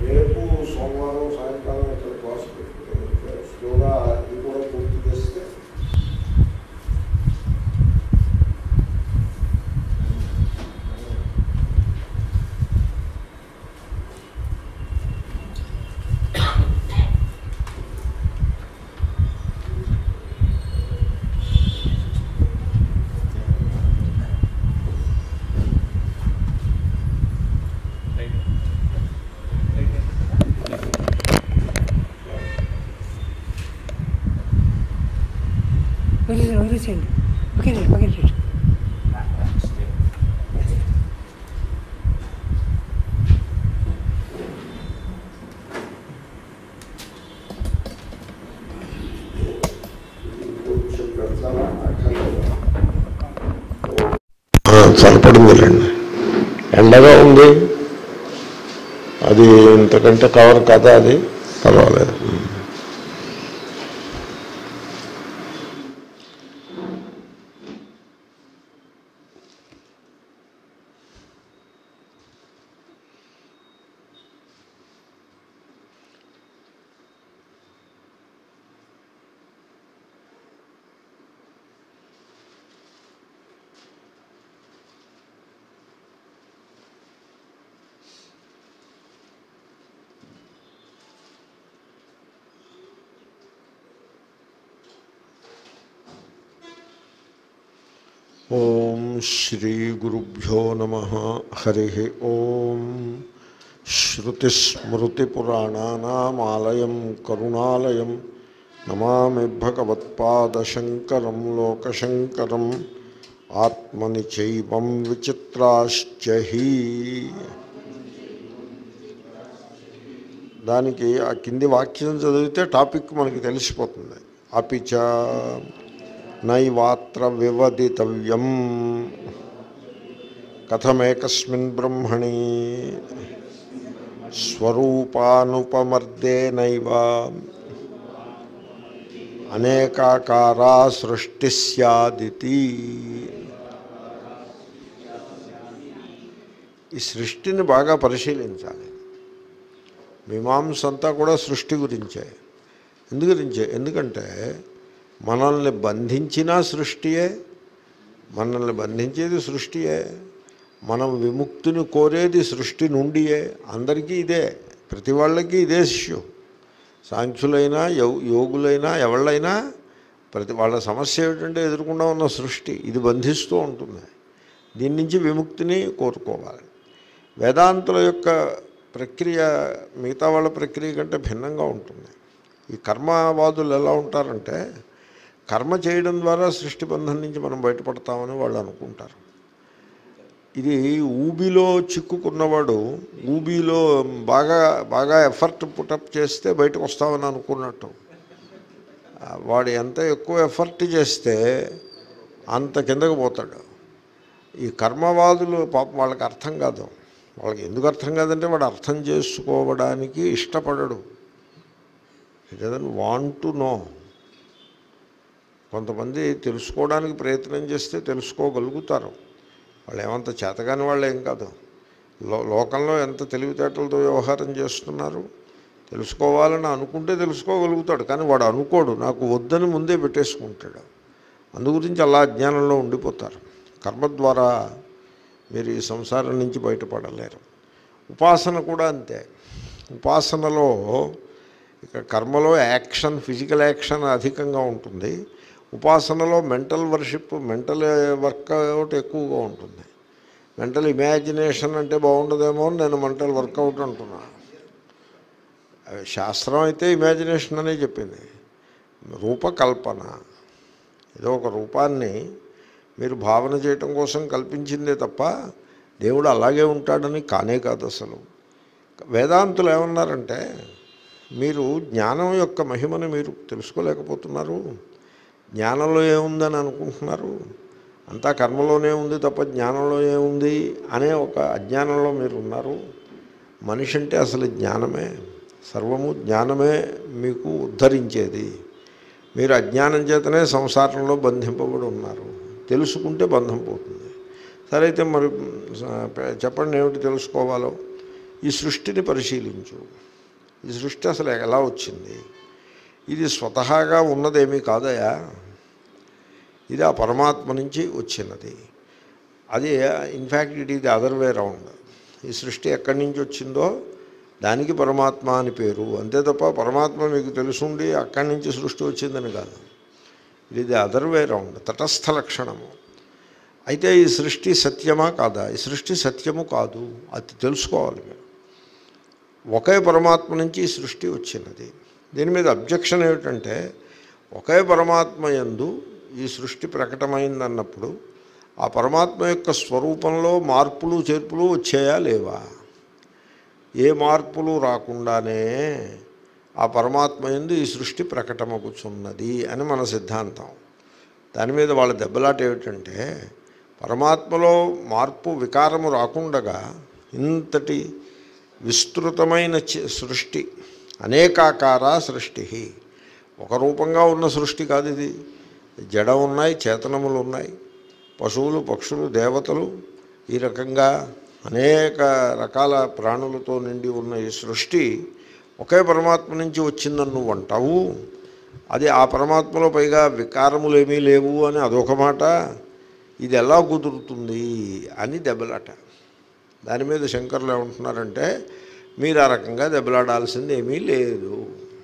రేపు సోమవారం సాయంకాలం ఇక్కడ క్లాస్ పెట్టుకుంటే స్లోగా ఇది కూడా పూర్తి చేస్తే వదిలేయండి వదిలేసేయండి ఓకే ఓకే కొంచెం పెడతారా అక్కర్లేదా చల్లపడిందిలేండి ఎండగా ఉంది అది ఇంతకంటే కవర్ కదా అది పర్వాలేదు ఓం శ్రీ గురుభ్యో నమ హరి ఓం శ్రుతిస్మృతిపురాణానామాలయం కరుణాలయం నమామి భగవత్పాదశంకరం లోకశంకరం ఆత్మని చైవం విచిత్రాశ్చహి దానికి ఆ కింది వాక్యం చదివితే టాపిక్ మనకి తెలిసిపోతుంది అపిచ నైవాత్ర వివదితవ్యం కథమేకస్మిన్ బ్రహ్మణి స్వరూపానుపమర్దేనైవ అనేకాకారా సృష్టి స్యాదితి ఈ సృష్టిని బాగా పరిశీలించాలి మీమాంస అంతా కూడా సృష్టి గురించే ఎందు గురించే ఎందుకంటే మనల్ని బంధించిన సృష్టియే మనల్ని బంధించేది సృష్టియే మనం విముక్తిని కోరేది సృష్టి నుండియే అందరికీ ఇదే ప్రతి వాళ్ళకి ఇదే ఇష్యూ సాంఖ్యులైనా యో యోగులైనా ఎవళ్ళైనా ప్రతి వాళ్ళ సమస్య ఏమిటంటే ఎదుర్కొండా ఉన్న సృష్టి ఇది బంధిస్తూ ఉంటుంది దీని నుంచి విముక్తిని కోరుకోవాలి వేదాంతుల యొక్క ప్రక్రియ మిగతా వాళ్ళ ప్రక్రియ కంటే భిన్నంగా ఉంటుంది ఈ కర్మవాదులు ఎలా ఉంటారంటే కర్మ చేయడం ద్వారా సృష్టి బంధం నుంచి మనం బయటపడతామని వాళ్ళు అనుకుంటారు ఇది ఊబిలో చిక్కుకున్నవాడు ఊబిలో బాగా బాగా ఎఫర్ట్ పుటప్ చేస్తే బయటకు వస్తామని అనుకున్నట్టు ఆ, వాడు ఎంత ఎక్కువ ఎఫర్ట్ చేస్తే అంత కిందకు పోతాడు ఈ కర్మవాదులు పాపం వాళ్ళకి అర్థం కాదు వాళ్ళకి ఎందుకు అర్థం కాదంటే వాడు అర్థం చేసుకోవడానికి ఇష్టపడడు it doesn't want to know కొంతమంది తెలుసుకోవడానికి ప్రయత్నం చేస్తే తెలుసుకోగలుగుతారు వాళ్ళు ఏమంత చేతగాని వాళ్ళు ఏం కాదు లో లోకంలో ఎంత తెలివితేటలతో వ్యవహారం చేస్తున్నారు తెలుసుకోవాలని అనుకుంటే తెలుసుకోగలుగుతాడు కానీ వాడు అనుకోడు నాకు వద్దని ముందే పెట్టేసుకుంటాడు అందు గురించి అలా అజ్ఞానంలో ఉండిపోతారు కర్మ ద్వారా మీరు ఈ సంసారం నుంచి బయటపడలేరు ఉపాసన కూడా అంతే ఉపాసనలో ఇక కర్మలో యాక్షన్ ఫిజికల్ యాక్షన్ అధికంగా ఉంటుంది ఉపాసనలో మెంటల్ వర్షిప్ మెంటల్ వర్కౌట్ ఎక్కువగా ఉంటుంది మెంటల్ ఇమాజినేషన్ అంటే బాగుండదేమో అని నేను మెంటల్ వర్కౌట్ అంటున్నా అవి శాస్త్రం అయితే ఇమాజినేషన్ అనే చెప్పింది రూపకల్పన ఏదో ఒక రూపాన్ని మీరు భావన చేయటం కోసం కల్పించిందే తప్ప దేవుడు అలాగే ఉంటాడని కానే కాదు అసలు వేదాంతులు ఏమన్నారంటే మీరు జ్ఞానం యొక్క మహిమను మీరు తెలుసుకోలేకపోతున్నారు జ్ఞానంలో ఏముందని అనుకుంటున్నారు అంతా కర్మలోనే ఉంది తప్ప జ్ఞానంలో ఏముంది అనే ఒక అజ్ఞానంలో మీరు ఉన్నారు మనిషి అంటే అసలు జ్ఞానమే సర్వము జ్ఞానమే మీకు ఉద్ధరించేది మీరు అజ్ఞానం చేతనే సంసారంలో బంధింపబడి ఉన్నారు తెలుసుకుంటే బంధం పోతుంది సరే అయితే మరి స- చెప్పండి ఏమిటి తెలుసుకోవాలో ఈ సృష్టిని పరిశీలించు ఈ సృష్టి అసలు ఎలా వచ్చింది ఇది స్వతహాగా ఉన్నదేమీ కాదయా ఇది ఆ పరమాత్మ నుంచి వచ్చినది అది ఇన్ఫ్యాక్ట్ ఇట్ ఇది అదర్ వే రౌండ్ ఈ సృష్టి ఎక్కడి నుంచి వచ్చిందో దానికి పరమాత్మ అని పేరు అంతే తప్ప పరమాత్మ మీకు తెలుసుండి అక్కడి నుంచి సృష్టి వచ్చిందని కాదు ఇది అదర్ వే రౌండ్ తటస్థ లక్షణము అయితే ఈ సృష్టి సత్యమా కాదా ఈ సృష్టి సత్యము కాదు అది తెలుసుకోవాలి మీరు ఒకే పరమాత్మ నుంచి ఈ సృష్టి వచ్చినది దీని మీద అబ్జెక్షన్ ఏమిటంటే ఒకే పరమాత్మ యందు ఈ సృష్టి ప్రకటమైందన్నప్పుడు ఆ పరమాత్మ యొక్క స్వరూపంలో మార్పులు చేర్పులు వచ్చాయా లేవా ఏ మార్పులు రాకుండానే ఆ పరమాత్మ యందు ఈ సృష్టి ప్రకటమగుచున్నది అని మన సిద్ధాంతం దాని మీద వాళ్ళ దెబ్బలాట ఏమిటంటే పరమాత్మలో మార్పు వికారము రాకుండగా ఇంతటి విస్తృతమైన చి- సృష్టి అనేకాకార సృష్టి ఒక రూపంగా ఉన్న సృష్టి కాదు ఇది జడ ఉన్నాయి చేతనములు ఉన్నాయి పశువులు పక్షులు దేవతలు ఈ రకంగా అనేక రకాల ప్రాణులతో నిండి ఉన్న ఈ సృష్టి ఒకే పరమాత్మ నుంచి వచ్చిందని నువ్వు అంటావు అది ఆ పరమాత్మలో పైగా వికారములు ఏమీ లేవు అని అదొక మాట ఇది ఎలా కుదురుతుంది అని దెబ్బలాట దాని మీద శంకర్లు ఏమంటున్నారంటే మీరు ఆ రకంగా దెబ్బలాడాల్సింది ఏమీ లేదు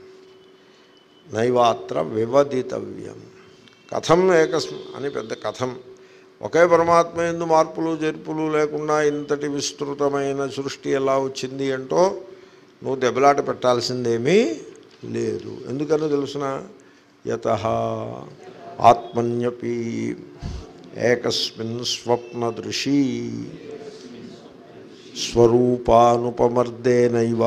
నైవాత్ర వివదితవ్యం కథం ఏకస్మ అని పెద్ద కథం ఒకే పరమాత్మ ఎందు మార్పులు జర్పులు లేకుండా ఇంతటి విస్తృతమైన సృష్టి ఎలా వచ్చింది అంటో నువ్వు దెబ్బలాట పెట్టాల్సిందేమీ లేదు ఎందుకని తెలుసిన యత ఆత్మన్యపి ఏకస్మిన్ స్వప్నదృశీ స్వరూపానుపమర్దేనైవ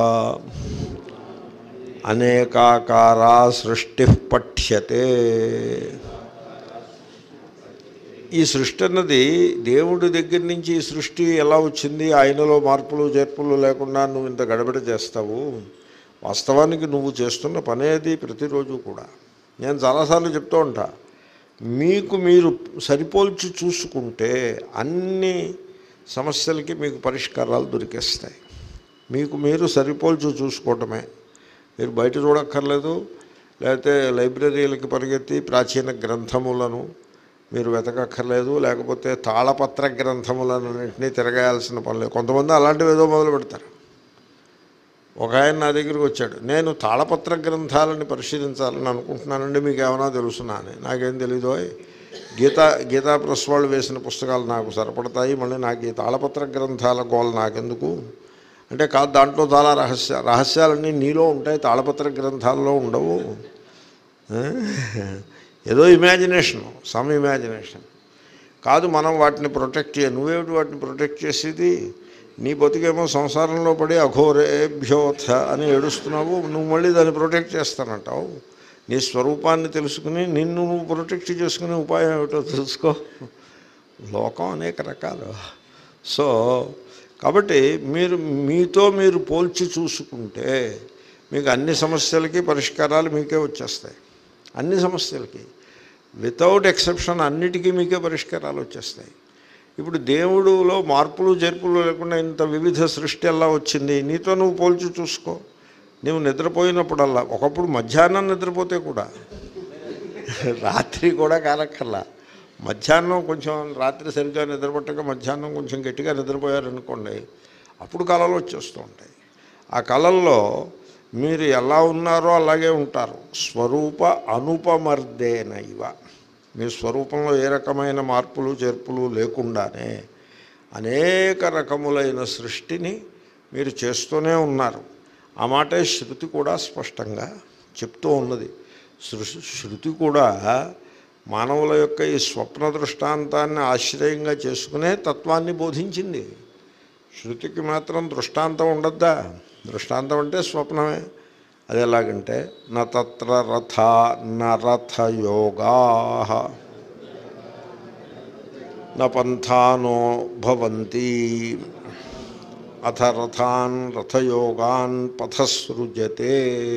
అనేకాకారా సృష్టి పఠ్యతే ఈ సృష్టి అన్నది దేవుడి దగ్గర నుంచి ఈ సృష్టి ఎలా వచ్చింది ఆయనలో మార్పులు చేర్పులు లేకుండా నువ్వు ఇంత గడబిడ చేస్తావు వాస్తవానికి నువ్వు చేస్తున్న పనేది ప్రతిరోజు కూడా నేను చాలాసార్లు చెప్తూ ఉంటా మీకు మీరు సరిపోల్చి చూసుకుంటే అన్ని సమస్యలకి మీకు పరిష్కారాలు దొరికేస్తాయి మీకు మీరు సరిపోల్చి చూసుకోవటమే మీరు బయట చూడక్కర్లేదు లేకపోతే లైబ్రరీలకి పరిగెత్తి ప్రాచీన గ్రంథములను మీరు వెతకక్కర్లేదు లేకపోతే తాళపత్ర గ్రంథములన్నింటినీ తిరగాల్సిన పని లేదు కొంతమంది అలాంటివి ఏదో మొదలు పెడతారు ఒక ఆయన నా దగ్గరికి వచ్చాడు నేను తాళపత్ర గ్రంథాలని పరిశీలించాలని అనుకుంటున్నానండి మీకు ఏమైనా తెలుసునా అని నాకేం తెలీదో గీతా గీతా ప్రెస్ వాళ్ళు వేసిన పుస్తకాలు నాకు సరిపడతాయి మళ్ళీ నాకు ఈ తాళపత్ర గ్రంథాల గోల నాకెందుకు అంటే కాదు దాంట్లో చాలా రహస్య రహస్యాలన్నీ నీలో ఉంటాయి తాళపత్ర గ్రంథాల్లో ఉండవు ఆ? ఏదో ఇమాజినేషన్ సమ్ ఇమాజినేషన్ కాదు మనం వాటిని ప్రొటెక్ట్ చేయ నువ్వేమిటి వాటిని ప్రొటెక్ట్ చేసేది నీ బతుకేమో సంసారంలో పడి అఘోరేభ్యోథ అని ఏడుస్తున్నావు నువ్వు మళ్ళీ దాన్ని ప్రొటెక్ట్ చేస్తానంటావు నీ స్వరూపాన్ని తెలుసుకుని నిన్ను నువ్వు ప్రొటెక్ట్ చేసుకునే ఉపాయం ఏమిటో తెలుసుకో లోకం అనేక రకాలు సో కాబట్టి మీరు మీతో మీరు పోల్చి చూసుకుంటే మీకు అన్ని సమస్యలకి పరిష్కారాలు మీకే వచ్చేస్తాయి అన్ని సమస్యలకి వితౌట్ ఎక్సెప్షన్ అన్నిటికీ మీకే పరిష్కారాలు వచ్చేస్తాయి ఇప్పుడు దేవుడులో మార్పులు చేర్పులు లేకుండా ఇంత వివిధ సృష్టి ఎలా వచ్చింది నీతో నువ్వు పోల్చి చూసుకో నువ్వు నిద్రపోయినప్పుడల్లా ఒకప్పుడు మధ్యాహ్నం నిద్రపోతే కూడా రాత్రి కూడా కాలక్కర్లా మధ్యాహ్నం కొంచెం రాత్రి సరిగ్గా నిద్రపట్టక మధ్యాహ్నం కొంచెం గట్టిగా నిద్రపోయారనుకోండి అప్పుడు కళలు వచ్చేస్తూ ఉంటాయి ఆ కళల్లో మీరు ఎలా ఉన్నారో అలాగే ఉంటారు స్వరూప అనుపమర్దేనైవ మీ స్వరూపంలో ఏ రకమైన మార్పులు చేర్పులు లేకుండానే అనేక రకములైన సృష్టిని మీరు చేస్తూనే ఉన్నారు ఆ మాటే శృతి కూడా స్పష్టంగా చెప్తూ ఉన్నది సృ- శృతి కూడా మానవుల యొక్క ఈ స్వప్న దృష్టాంతాన్ని ఆశ్రయంగా చేసుకునే తత్వాన్ని బోధించింది శృతికి మాత్రం దృష్టాంతం ఉండద్దా దృష్టాంతం అంటే స్వప్నమే అది ఎలాగంటే న తత్ర రథ నరథయోగా న పంథానో భవంతి అథ రథాన్ రథయోగాన్ పథసృజతే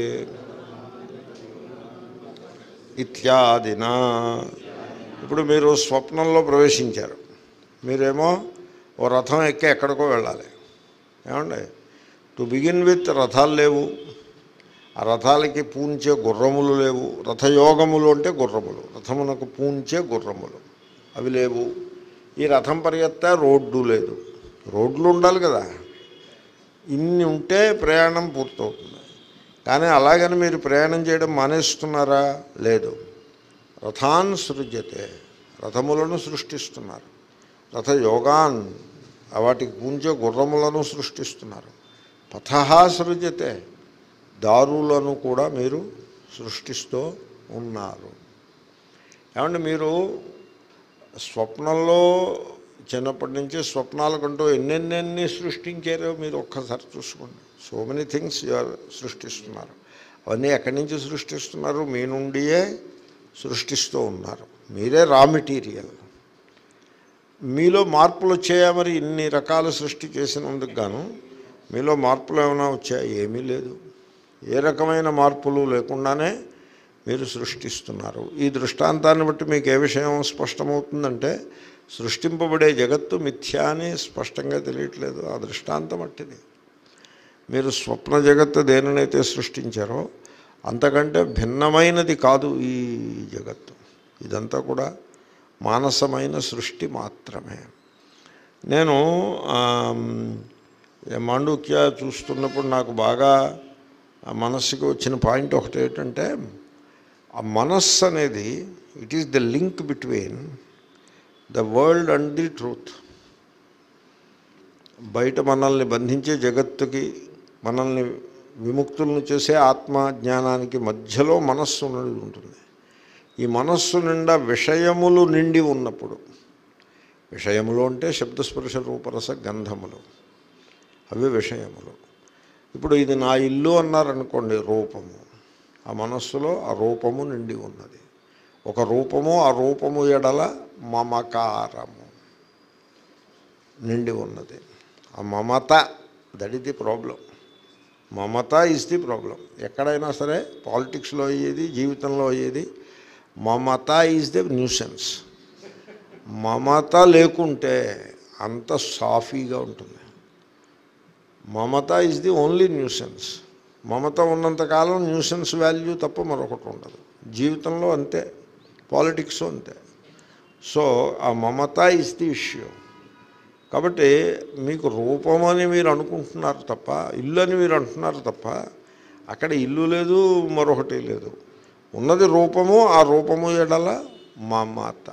ఇత్యాదినా ఇప్పుడు మీరు స్వప్నంలో ప్రవేశించారు మీరేమో ఓ రథం ఎక్కి ఎక్కడికో వెళ్ళాలి ఏమండి టు బిగిన్ విత్ రథాలు లేవు ఆ రథాలకి పూంచే గుర్రములు లేవు రథయోగములు అంటే గుర్రములు రథమునకు పూంచే గుర్రములు అవి లేవు ఈ రథం పరిగెత్త రోడ్డు లేదు రోడ్లు ఉండాలి కదా ఇన్ని ఉంటే ప్రయాణం పూర్తవుతుంది కానీ అలాగని మీరు ప్రయాణం చేయడం మానేస్తున్నారా లేదు రథాన్ సృజ్యతే రథములను సృష్టిస్తున్నారు రథయోగాన్ వాటికి పూంచే గుర్రములను సృష్టిస్తున్నారు పథ సృజతే దారులను కూడా మీరు సృష్టిస్తూ ఉన్నారు ఏమంటే మీరు స్వప్నంలో చిన్నప్పటి నుంచి స్వప్నాలకంటూ ఎన్నెన్నెన్ని సృష్టించారో మీరు ఒక్కసారి చూసుకోండి సో మెనీ థింగ్స్ ఆర్ సృష్టిస్తున్నారు అవన్నీ ఎక్కడి నుంచి సృష్టిస్తున్నారు మీ నుండియే సృష్టిస్తూ ఉన్నారు మీరే రా మెటీరియల్ మీలో మార్పులు వచ్చాయా మరి ఇన్ని రకాల సృష్టి చేసినందుకు గాను మీలో మార్పులు ఏమైనా వచ్చాయా ఏమీ లేదు ఏ రకమైన మార్పులు లేకుండానే మీరు సృష్టిస్తున్నారు ఈ దృష్టాంతాన్ని బట్టి మీకు ఏ విషయం స్పష్టమవుతుందంటే సృష్టింపబడే జగత్తు మిథ్యా అని స్పష్టంగా తెలియట్లేదు ఆ దృష్టాంతం అట్టిది మీరు స్వప్న జగత్తు దేనినైతే సృష్టించారో అంతకంటే భిన్నమైనది కాదు ఈ జగత్తు ఇదంతా కూడా మానసమైన సృష్టి మాత్రమే నేను ఆమ్, మాండూక్య చూస్తున్నప్పుడు నాకు బాగా ఆ మనస్సుకి వచ్చిన పాయింట్ ఒకటి ఏంటంటే ఆ మనస్సు అనేది it is the link between the world and the truth బయట మనల్ని బంధించే జగత్తుకి మనల్ని విముక్తులను చేసే ఆత్మ జ్ఞానానికి మధ్యలో మనస్సు ఉన్నది ఉంటుంది ఈ మనస్సు నిండా విషయములు నిండి ఉన్నప్పుడు విషయములు అంటే శబ్దస్పర్శ రూపరస గంధములు అవి విషయములు ఇప్పుడు ఇది నా ఇల్లు అన్నారనుకోండి రూపము ఆ మనస్సులో ఆ రూపము నిండి ఉన్నది ఒక రూపము ఆ రూపము ఎడల మమకారము నిండి ఉన్నది ఆ మమత దట్ ఈస్ ది ప్రాబ్లం మమత ఈజ్ ది ప్రాబ్లం ఎక్కడైనా సరే పాలిటిక్స్లో అయ్యేది జీవితంలో అయ్యేది మమత ఈజ్ ది న్యూసెన్స్ మమత లేకుంటే అంత సాఫీగా ఉంటుంది మమత ఈజ్ ది ఓన్లీ న్యూసెన్స్ మమత ఉన్నంతకాలం న్యూసెన్స్ వాల్యూ తప్ప మరొకటి ఉండదు జీవితంలో అంతే పాలిటిక్స్ అంతే సో ఆ మమత ఈజ్ ది ఇష్యూ కాబట్టి మీకు రూపం అని మీరు అనుకుంటున్నారు తప్ప ఇల్లు అని మీరు అంటున్నారు తప్ప అక్కడ ఇల్లు లేదు మరొకటి లేదు ఉన్నది రూపము ఆ రూపము ఎడల మమత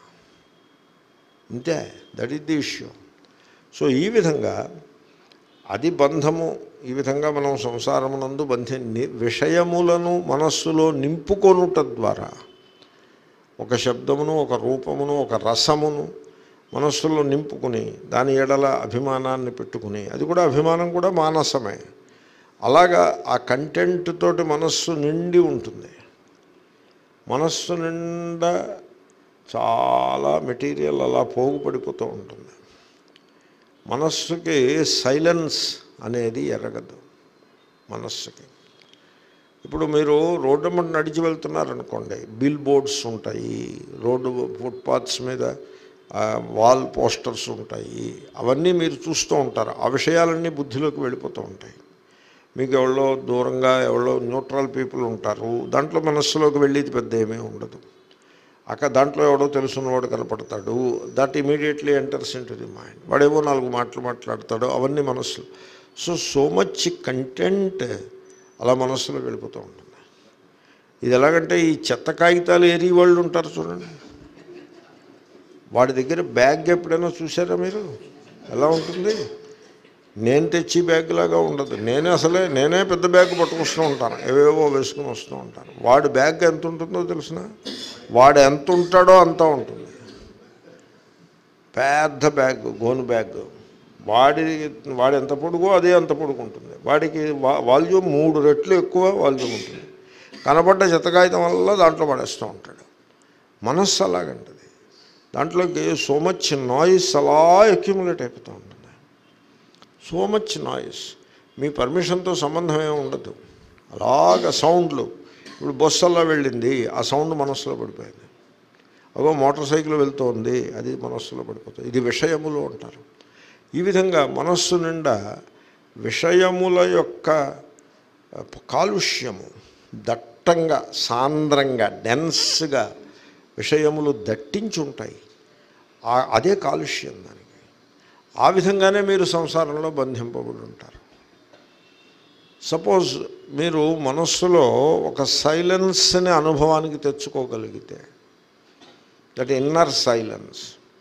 అంతే that is the issue so ఈ విధంగా అది బంధము ఈ విధంగా మనం సంసారమునందు బంధి ని- విషయములను మనస్సులో నింపుకొనుట ద్వారా ఒక శబ్దమును ఒక రూపమును ఒక రసమును మనస్సులో నింపుకుని దాని ఎడల అభిమానాన్ని పెట్టుకుని అది కూడా అభిమానం కూడా మానసమే అలాగా ఆ కంటెంట్ తోటి మనస్సు నిండి ఉంటుంది మనస్సు నిండా చాలా మెటీరియల్ అలా పోగుపడిపోతూ ఉంటుంది మనస్సుకి సైలెన్స్ అనేది ఎరగదు మనస్సుకి ఇప్పుడు మీరు రోడ్డు మీద నడిచి వెళ్తున్నారనుకోండి బిల్ బోర్డ్స్ ఉంటాయి రోడ్డు ఫుట్పాత్స్ మీద ఆ, వాల్ పోస్టర్స్ ఉంటాయి అవన్నీ మీరు చూస్తూ ఉంటారు ఆ విషయాలన్నీ బుద్ధిలోకి వెళ్ళిపోతూ ఉంటాయి మీకు ఎవరో దూరంగా ఎవరో న్యూట్రల్ పీపుల్ ఉంటారు దాంట్లో మనస్సులోకి వెళ్ళేది పెద్ద ఏమీ ఉండదు అక్కడ దాంట్లో ఎవడో తెలుసున్నవాడు కనపడతాడు that immediately enters in to the mind వాడేవో నాలుగు మాటలు మాట్లాడతాడు అవన్నీ మనస్సు సో సో మచ్ కంటెంట్ అలా మనస్సులో వెళ్ళిపోతూ ఉంటుంది ఇది ఎలాగంటే ఈ చెత్త కాగితాలు ఏరి వాళ్ళు ఉంటారు చూడండి వాడి దగ్గర బ్యాగ్ ఎప్పుడైనా చూసారా మీరు ఎలా ఉంటుంది నేను తెచ్చి బ్యాగ్ లాగా ఉండదు నేనే అసలే నేనే పెద్ద బ్యాగ్ పట్టుకొస్తూ ఉంటాను ఏవేవో వేసుకుని వస్తూ ఉంటాను వాడి బ్యాగ్ ఎంత ఉంటుందో తెలిసిన వాడు ఎంత ఉంటాడో అంత ఉంటుంది పెద్ద బ్యాగ్ గోను బ్యాగ్ వాడి వాడు ఎంత పొడుగో అదే అంత పొడుగు ఉంటుంది వాడికి వా- వాల్యూమ్ మూడు రెట్లు ఎక్కువ వాల్యూమ్ ఉంటుంది కనబడ్డ చెత్తకాగితం వల్ల దాంట్లో పడేస్తూ ఉంటాడు మనస్సు అలాగంటది దాంట్లోకి సో మచ్ నాయిస్ అలా అక్యుములేట్ అయిపోతూ ఉంటుంది సో మచ్ నాయిస్ మీ పర్మిషన్తో సంబంధం ఏమి ఉండదు అలాగ సౌండ్లు ఇప్పుడు బస్సు అలా వెళ్ళింది ఆ సౌండ్ మనస్సులో పడిపోయింది అగో మోటార్ సైకిల్ వెళ్తోంది అది మనస్సులో పడిపోతుంది ఇది విషయములు అంటారు ఈ విధంగా మనస్సు నిండా విషయముల యొక్క కాలుష్యము దట్టంగా సాంద్రంగా డెన్స్గా విషయములు దట్టించి ఉంటాయి ఆ- అదే కాలుష్యం దానికి ఆ విధంగానే మీరు సంసారంలో బంధింపబడి ఉంటారు సపోజ్ మీరు మనస్సులో ఒక సైలెన్స్ని అనుభవానికి తెచ్చుకోగలిగితే దట్ ఇన్నర్ సైలెన్స్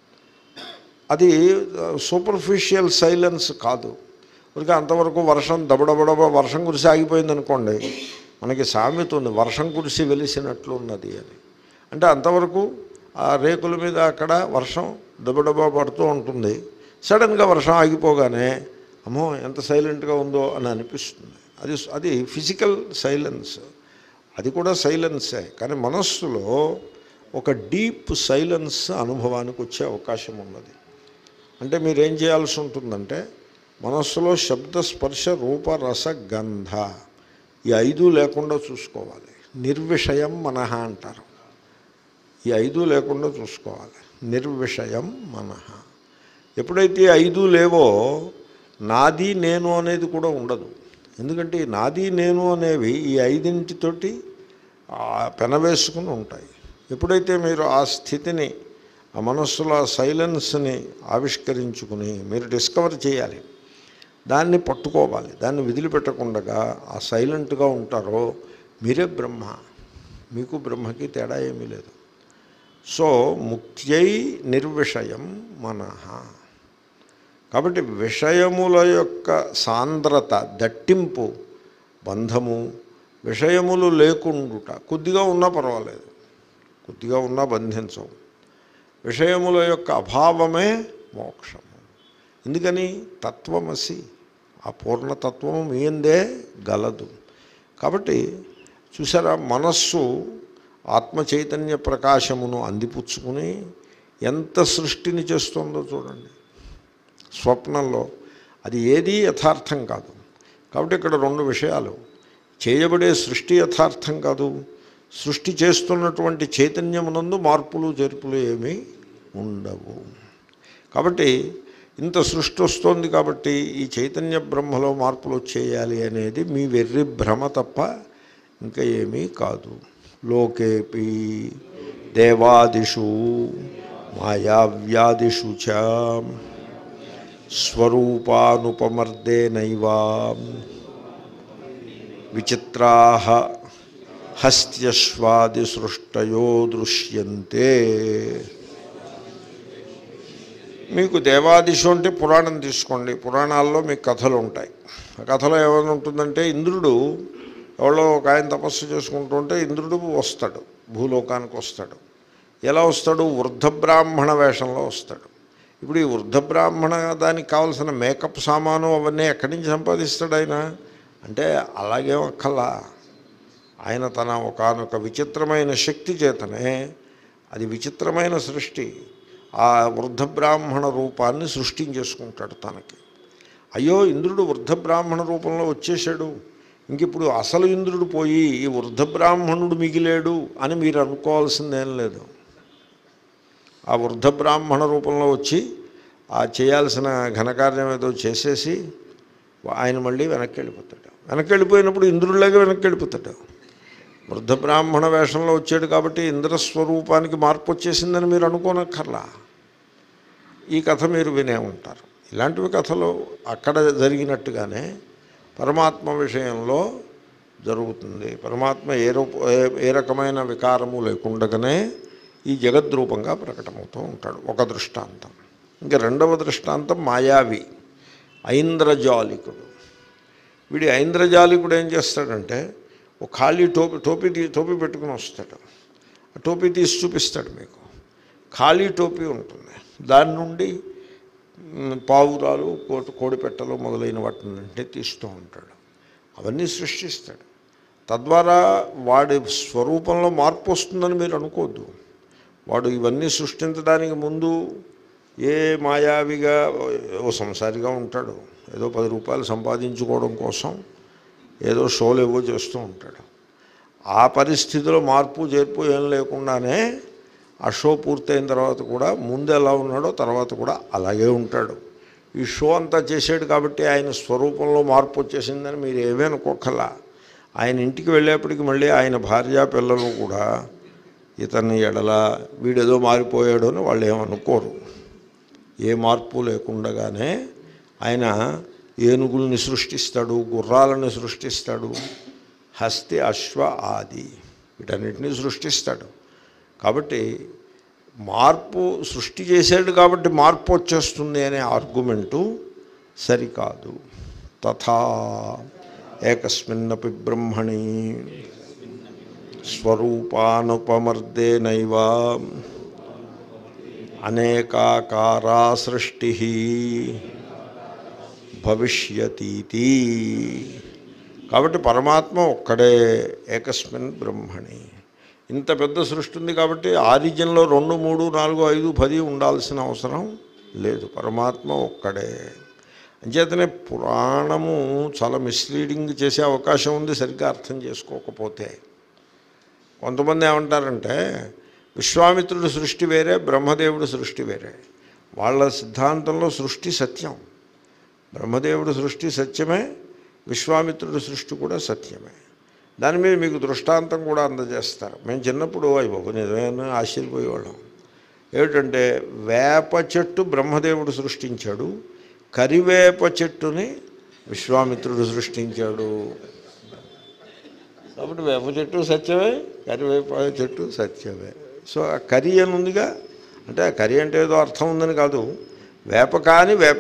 అది సూపర్ఫిషియల్ సైలెన్స్ కాదు ఉరికి అంతవరకు వర్షం దబడబడబ వర్షం కురిసి ఆగిపోయింది అనుకోండి మనకి సామెత ఉంది వర్షం కురిసి వెలిసినట్లు ఉన్నది అని అంటే అంతవరకు ఆ రేకుల మీద అక్కడ వర్షం దబడబా పడుతూ ఉంటుంది సడన్గా వర్షం ఆగిపోగానే అమ్మో ఎంత సైలెంట్గా ఉందో అని అనిపిస్తుంది అది అది ఫిజికల్ సైలెన్స్ అది కూడా సైలెన్సే కానీ మనస్సులో ఒక డీప్ సైలెన్స్ అనుభవానికి వచ్చే అవకాశం ఉన్నది అంటే మీరు ఏం చేయాల్సి ఉంటుందంటే మనస్సులో శబ్ద స్పర్శ రూప రస గంధ ఈ ఐదు లేకుండా చూసుకోవాలి నిర్విషయం మనహ అంటారు ఈ ఐదు లేకుండా చూసుకోవాలి నిర్విషయం మనహ ఎప్పుడైతే ఈ ఐదు లేవో నాది నేను అనేది కూడా ఉండదు ఎందుకంటే ఈ నాది నేను అనేవి ఈ ఐదింటితోటి ఆ, పెనవేసుకుని ఉంటాయి ఎప్పుడైతే మీరు ఆ స్థితిని ఆ మనస్సులో ఆ సైలెన్స్ని ఆవిష్కరించుకుని మీరు డిస్కవర్ చేయాలి దాన్ని పట్టుకోవాలి దాన్ని వదిలిపెట్టకుండా ఆ సైలెంట్గా ఉంటారో మీరే బ్రహ్మ మీకు బ్రహ్మకి తేడా ఏమీ లేదు సో ముక్త్యై నిర్విషయం మనః కాబట్టి విషయముల యొక్క సాంద్రత దట్టింపు బంధము విషయములు లేకుండుట కొద్దిగా ఉన్నా పర్వాలేదు కొద్దిగా ఉన్నా బంధించవు విషయముల యొక్క అభావమే మోక్షము ఎందుకని తత్వమసి ఆ పూర్ణతత్వము మీ అందే గలదు కాబట్టి చూసారా మనస్సు ఆత్మ చైతన్య ప్రకాశమును అందిపుచ్చుకుని ఎంత సృష్టిని చేస్తుందో చూడండి స్వప్నంలో అది ఏదీ యథార్థం కాదు కాబట్టి ఇక్కడ రెండు విషయాలు చేయబడే సృష్టి యథార్థం కాదు సృష్టి చేస్తున్నటువంటి చైతన్యమునందు మార్పులు చేర్పులు ఏమీ ఉండవు కాబట్టి ఇంత సృష్టి వస్తోంది కాబట్టి ఈ చైతన్య బ్రహ్మలో మార్పులు వచ్చేయాలి అనేది మీ వెర్రి భ్రమ తప్ప ఇంకా ఏమీ కాదు లోకేపి దేవాదిషు మాయావ్యాదిషు చ స్వరూపానుపమర్దేనైవా విచిత్రా హస్త్యశ్వాదిసృష్టయో దృశ్యంతే మీకు దేవాదిశు అంటే పురాణం తీసుకోండి పురాణాల్లో మీకు కథలు ఉంటాయి ఆ కథలో ఏమైనా ఉంటుందంటే ఇంద్రుడు ఎవరో ఒక ఆయన తపస్సు చేసుకుంటుంటే ఇంద్రుడు వస్తాడు భూలోకానికి వస్తాడు ఎలా వస్తాడు వృద్ధ బ్రాహ్మణ వేషంలో వస్తాడు ఇప్పుడు ఈ వృద్ధ బ్రాహ్మణ దానికి కావలసిన మేకప్ సామాను అవన్నీ ఎక్కడి నుంచి సంపాదిస్తాడు ఆయన అంటే అలాగే ఒక్కలా ఆయన తన ఒకనొక విచిత్రమైన శక్తి చేతనే అది విచిత్రమైన సృష్టి ఆ వృద్ధ బ్రాహ్మణ రూపాన్ని సృష్టించేసుకుంటాడు తనకి అయ్యో ఇంద్రుడు వృద్ధ బ్రాహ్మణ రూపంలో వచ్చేసాడు ఇంక ఇప్పుడు అసలు ఇంద్రుడు పోయి ఈ వృద్ధ బ్రాహ్మణుడు మిగిలేడు అని మీరు అనుకోవాల్సిందేం లేదు ఆ వృద్ధ బ్రాహ్మణ రూపంలో వచ్చి ఆ చేయాల్సిన ఘనకార్యం ఏదో చేసేసి ఆయన మళ్ళీ వెనక్కి వెళ్ళిపోతాడు వెనక్కి వెళ్ళిపోయినప్పుడు ఇంద్రుడిలాగా వెనక్కి వెళ్ళిపోతాడు వృద్ధ బ్రాహ్మణ వేషంలో వచ్చాడు కాబట్టి ఇంద్రస్వరూపానికి మార్పు వచ్చేసిందని మీరు అనుకోనక్కర్లా ఈ కథ మీరు వినే ఉంటారు ఇలాంటివి కథలు అక్కడ జరిగినట్టుగానే పరమాత్మ విషయంలో జరుగుతుంది పరమాత్మ ఏ రూప ఏ- ఏ రకమైన వికారము లేకుండగానే ఈ జగద్రూపంగా ప్రకటమవుతూ ఉంటాడు ఒక దృష్టాంతం ఇంకా రెండవ దృష్టాంతం మాయావి ఐంద్రజాలికుడు వీడి ఐంద్రజాలికుడు ఏం చేస్తాడంటే ఒక ఖాళీ టోపీ టోపీ తీ టోపీ పెట్టుకుని వస్తాడు ఆ టోపీ తీసి చూపిస్తాడు మీకు ఖాళీ టోపీ ఉంటుంది దాని నుండి మ్, పావురాలు కోటి కోడిపెట్టలు మొదలైన వాటిని తీస్తూ ఉంటాడు అవన్నీ సృష్టిస్తాడు తద్వారా వాడి స్వరూపంలో మార్పు వస్తుందని మీరు అనుకోవద్దు వాడు ఇవన్నీ సృష్టించడానికి ముందు ఏ మాయావిగా ఓ సంసారిగా ఉంటాడు ఏదో పది రూపాయలు సంపాదించుకోవడం కోసం ఏదో షోలు ఏవో చేస్తూ ఉంటాడు ఆ పరిస్థితిలో మార్పు చేర్పు ఏం లేకుండానే ఆ షో పూర్తయిన తర్వాత కూడా ముందు ఎలా ఉన్నాడో తర్వాత కూడా అలాగే ఉంటాడు ఈ షో అంతా చేసాడు కాబట్టి ఆయన స్వరూపంలో మార్పు వచ్చేసిందని మీరు ఏమీ అనుకోకలా ఆయన ఇంటికి వెళ్ళేప్పటికి మళ్ళీ ఆయన భార్య పిల్లలు కూడా ఇతన్ని ఎడల వీడేదో మారిపోయాడు అని వాళ్ళు ఏమనుకోరు ఏ మార్పు లేకుండగానే ఆయన ఏనుగుల్ని సృష్టిస్తాడు గుర్రాలను సృష్టిస్తాడు హస్తి అశ్వ ఆది వీటన్నిటినీ సృష్టిస్తాడు కాబట్టి మార్పు సృష్టి చేశాడు కాబట్టి మార్పు వచ్చేస్తుంది అనే ఆర్గ్యుమెంటు సరికాదు తథా ఏకస్మిన్నపి బ్రహ్మణి స్వరూపానుపమర్దేనైవ అనేకాకారా సృష్టి భవిష్యతీతి కాబట్టి పరమాత్మ ఒక్కడే ఏకస్మిన్ బ్రహ్మణి ఇంత పెద్ద సృష్టి ఉంది కాబట్టి ఆరిజిన్లో రెండు మూడు నాలుగు ఐదు పది ఉండాల్సిన అవసరం లేదు పరమాత్మ ఒక్కడే అంచేతనే పురాణము చాలా మిస్లీడింగ్ చేసే అవకాశం ఉంది సరిగ్గా అర్థం చేసుకోకపోతే కొంతమంది ఏమంటారంటే విశ్వామిత్రుడి సృష్టి వేరే బ్రహ్మదేవుడి సృష్టి వేరే వాళ్ళ సిద్ధాంతంలో సృష్టి సత్యం బ్రహ్మదేవుడి సృష్టి సత్యమే విశ్వామిత్రుడి సృష్టి కూడా సత్యమే దాని మీద మీకు దృష్టాంతం కూడా అందజేస్తారు మేము చిన్నప్పుడు అయ్యి బాబు నిజమైన ఆశ్చర్యపోయేవాళ్ళం ఏమిటంటే వేప చెట్టు బ్రహ్మదేవుడు సృష్టించాడు కరివేప చెట్టుని విశ్వామిత్రుడు సృష్టించాడు కాబట్టి వేప చెట్టు సత్యమే కరివేప చెట్టు సత్యమే సో ఆ కరి అని ఉందిగా అంటే ఆ కరి అంటే ఏదో అర్థం ఉందని కాదు వేప కాని వేప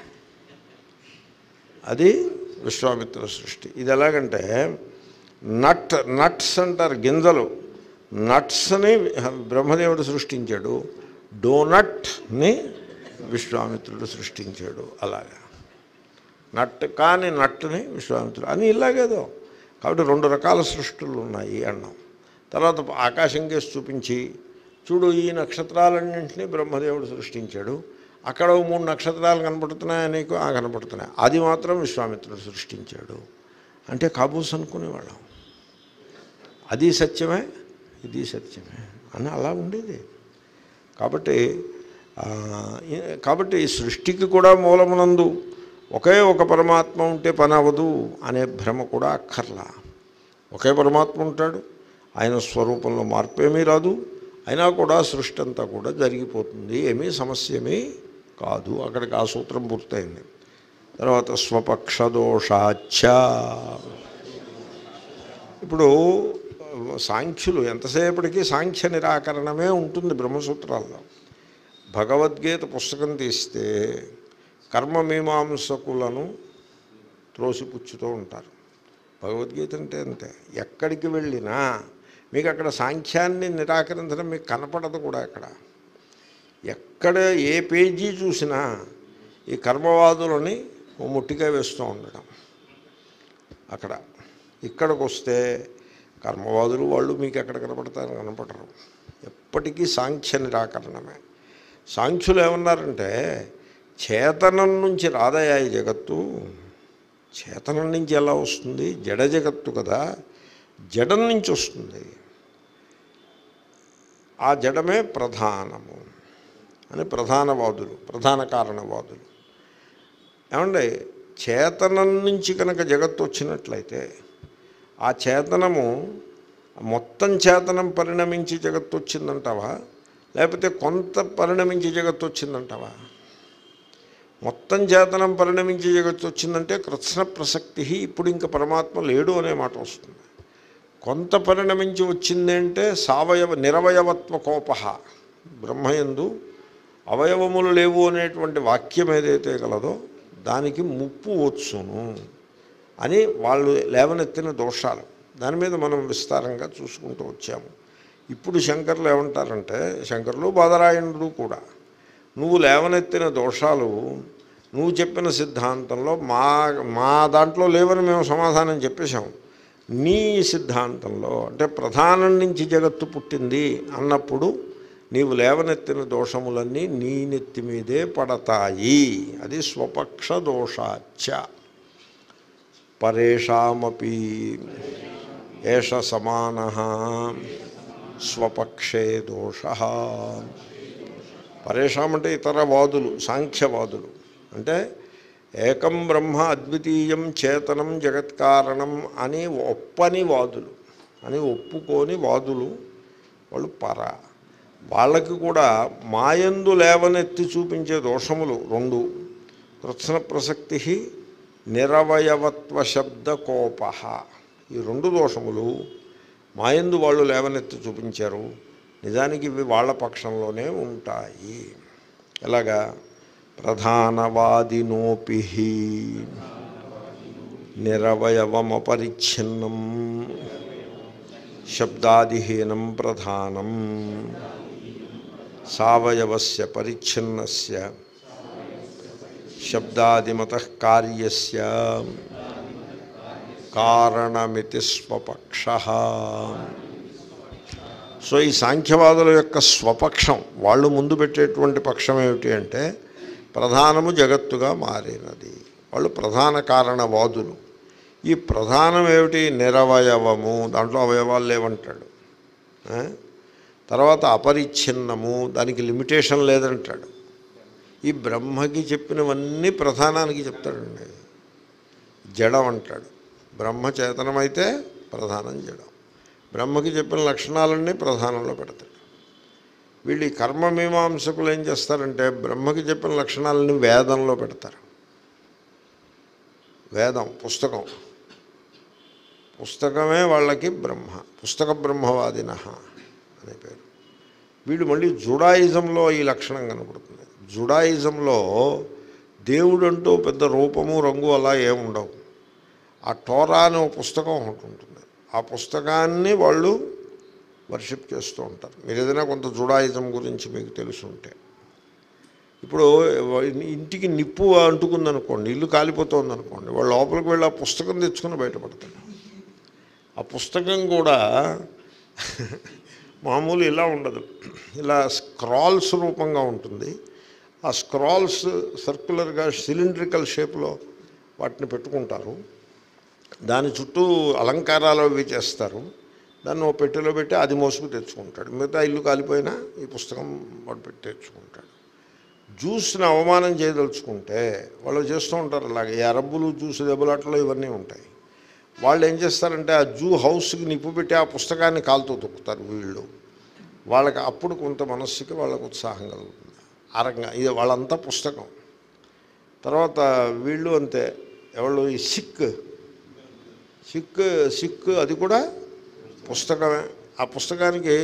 అది విశ్వామిత్ర సృష్టి ఇది ఎలాగంటే నట్ నట్స్ అంటారు గింజలు నట్స్ని బ్రహ్మదేవుడు సృష్టించాడు డోనట్ని విశ్వామిత్రుడు సృష్టించాడు అలాగా నట్ కాని నట్టుని విశ్వామిత్రుడు అని ఇలాగేదో కాబట్టి రెండు రకాల సృష్టులు ఉన్నాయి అన్నాం తర్వాత ఆకాశం కేసి చూపించి చూడు ఈ నక్షత్రాలన్నింటినీ బ్రహ్మదేవుడు సృష్టించాడు అక్కడ ఓ మూడు నక్షత్రాలు కనపడుతున్నాయి నీకు ఆ కనపడుతున్నాయి అది మాత్రం విశ్వామిత్రుడు సృష్టించాడు అంటే కాబూస్ అనుకునేవాళ్ళం అది సత్యమే ఇది సత్యమే అని అలా ఉండేది కాబట్టి ఆ, ఈ- కాబట్టి ఈ సృష్టికి కూడా మూలమునందు ఒకే ఒక పరమాత్మ ఉంటే పని అవ్వదు అనే భ్రమ కూడా అక్కర్లా ఒకే పరమాత్మ ఉంటాడు ఆయన స్వరూపంలో మార్పు ఏమీ రాదు అయినా కూడా సృష్టి అంతా కూడా జరిగిపోతుంది ఏమీ సమస్య ఏమీ కాదు అక్కడికి ఆ సూత్రం పూర్తయింది తర్వాత స్వపక్షదోషాచ ఇప్పుడు సాంఖ్యులు ఎంతసేపటికి సాంఖ్య నిరాకరణమే ఉంటుంది బ్రహ్మసూత్రాల్లో భగవద్గీత పుస్తకం తీస్తే కర్మమీమాంసకులను త్రోసిపుచ్చుతూ ఉంటారు భగవద్గీత అంటే అంతే ఎక్కడికి వెళ్ళినా మీకు అక్కడ సాంఖ్యాన్ని నిరాకరించడం మీకు కనపడదు కూడా అక్కడ ఎక్కడ ఏ పేజీ చూసినా ఈ కర్మవాదులని ఓ ముట్టిగా వేస్తూ ఉండడం అక్కడ ఇక్కడికి వస్తే కర్మవాదులు వాళ్ళు మీకు ఎక్కడ కనపడతారు కనపడరు ఎప్పటికీ సాంఖ్య నిరాకరణమే సాంఖ్యులు ఏమన్నారంటే చేతనం నుంచి రాదయా ఈ జగత్తు చేతనం నుంచి ఎలా వస్తుంది జడ జగత్తు కదా జడం నుంచి వస్తుంది ఆ జడమే ప్రధానము అని ప్రధానవాదులు ప్రధాన కారణవాదులు ఏమండి చేతనం నుంచి కనుక జగత్తు వచ్చినట్లయితే ఆ చేతనము మొత్తం చేతనం పరిణమించి జగత్తు వచ్చిందంటావా లేకపోతే కొంత పరిణమించి జగత్తు వచ్చిందంటావా మొత్తం చేతనం పరిణమించి జగత్తు వచ్చిందంటే కృష్ణ ప్రసక్తి ఇప్పుడు ఇంకా పరమాత్మ లేడు అనే మాట వస్తుంది కొంత పరిణమించి వచ్చింది అంటే సావయవ నిరవయవత్వ కోప బ్రహ్మయందు అవయవములు లేవు అనేటువంటి వాక్యం ఏదైతే కలదో దానికి ముప్పు వచ్చును అని వాళ్ళు లేవనెత్తిన దోషాలు దాని మీద మనం విస్తారంగా చూసుకుంటూ వచ్చాము ఇప్పుడు శంకర్లు ఏమంటారంటే శంకర్లు బాదరాయణుడు కూడా నువ్వు లేవనెత్తిన దోషాలు నువ్వు చెప్పిన సిద్ధాంతంలో మా మా దాంట్లో లేవని మేము సమాధానం చెప్పేశాం నీ సిద్ధాంతంలో అంటే ప్రధానం నుంచి జగత్తు పుట్టింది అన్నప్పుడు నీవు లేవనెత్తిన దోషములన్నీ నీ నెత్తి మీదే పడతాయి అది స్వపక్ష దోషాచ పరేషామపి ఏష సమాన స్వపక్షే దోష పరేషాం అంటే ఇతర వాదులు సాంఖ్యవాదులు అంటే ఏకం బ్రహ్మ అద్వితీయం చేతనం జగత్కారణం అని ఒప్పని వాదులు అని ఒప్పుకోని వాదులు వాళ్ళు పర వాళ్ళకి కూడా మాయందు లేవనెత్తి చూపించే దోషములు రెండు కృత్స్న ప్రసక్తి నిరవయవత్వ శబ్ద కోప ఈ రెండు దోషములు మాయందు వాళ్ళు లేవనెత్తి చూపించారు నిజానికి ఇవి వాళ్ళ పక్షంలోనే ఉంటాయి ఎలాగా ప్రధానవాదినోపి నిరవయవమపరిచ్ఛిన్నం శబ్దాదిహీనం ప్రధానం సవయవస్య పరిచ్ఛిన్నస్య శబ్దాదిమత కార్యస్య కారణమితి స్వపక్ష సో ఈ సాంఖ్యవాదుల యొక్క స్వపక్షం వాళ్ళు ముందు పెట్టేటువంటి పక్షం ఏమిటి అంటే ప్రధానము జగత్తుగా మారినది వాళ్ళు ప్రధాన కారణవాదులు ఈ ప్రధానం ఏమిటి నిరవయవము దాంట్లో అవయవాలు లేవంటాడు ఆ? తర్వాత అపరిచ్ఛిన్నము దానికి లిమిటేషన్ లేదంటాడు ఈ బ్రహ్మకి చెప్పినవన్నీ ప్రధానానికి చెప్తాడండి జడం అంటాడు బ్రహ్మ చేతనమైతే ప్రధానం జడం బ్రహ్మకి చెప్పిన లక్షణాలన్నీ ప్రధానంలో పెడతాడు వీళ్ళు ఈ కర్మమీమాంసకులు ఏం చేస్తారంటే బ్రహ్మకి చెప్పిన లక్షణాలని వేదంలో పెడతారు వేదం పుస్తకం పుస్తకమే వాళ్ళకి బ్రహ్మ పుస్తక బ్రహ్మవాదిన అనే పేరు వీడు మళ్ళీ జుడాయిజంలో ఈ లక్షణం కనపడుతుంది జుడాయిజంలో దేవుడు అంటూ పెద్ద రూపము రంగు అలా ఏముండవు ఆ టోరా అనే ఒక పుస్తకం ఒకటి ఉంటుంది ఆ పుస్తకాన్ని వాళ్ళు వర్షిప్ చేస్తూ ఉంటారు మీరు ఏదైనా కొంత జుడాయిజం గురించి మీకు తెలుసుంటే ఇప్పుడు ఇంటికి నిప్పు అంటుకుందనుకోండి ఇల్లు కాలిపోతుంది అనుకోండి వాళ్ళు లోపలికి వెళ్ళి ఆ పుస్తకం తెచ్చుకుని బయటపడతాడు ఆ పుస్తకం కూడా మామూలు ఇలా ఉండదు ఇలా స్క్రాల్స్ రూపంగా ఉంటుంది ఆ స్క్రాల్స్ సర్క్యులర్గా సిలిండ్రికల్ షేప్లో వాటిని పెట్టుకుంటారు దాని చుట్టూ అలంకారాలు అవి చేస్తారు దాన్ని ఓ పెట్టెలో పెట్టి అది మోసుకు తెచ్చుకుంటాడు మిగతా ఇల్లు కాలిపోయినా ఈ పుస్తకం వాడు పెట్టి తెచ్చుకుంటాడు జ్యూస్ని అవమానం చేయదలుచుకుంటే వాళ్ళు చేస్తూ ఉంటారు అలాగే ఈ అరబ్బులు జ్యూస్ దెబ్బలాటలు ఇవన్నీ ఉంటాయి వాళ్ళు ఏం చేస్తారంటే ఆ జూ హౌస్కి నిప్పు పెట్టి ఆ పుస్తకాన్ని కాలుతో తొక్కుతారు వీళ్ళు వాళ్ళకి అప్పుడు కొంత మనస్సుకి వాళ్ళకు ఉత్సాహం కలుగుతుంది ఆ రకంగా ఇది వాళ్ళంతా పుస్తకం తర్వాత వీళ్ళు అంతే ఎవళ్ళు ఈ సిక్ సిక్ సిక్ అది కూడా పుస్తకమే ఆ పుస్తకానికి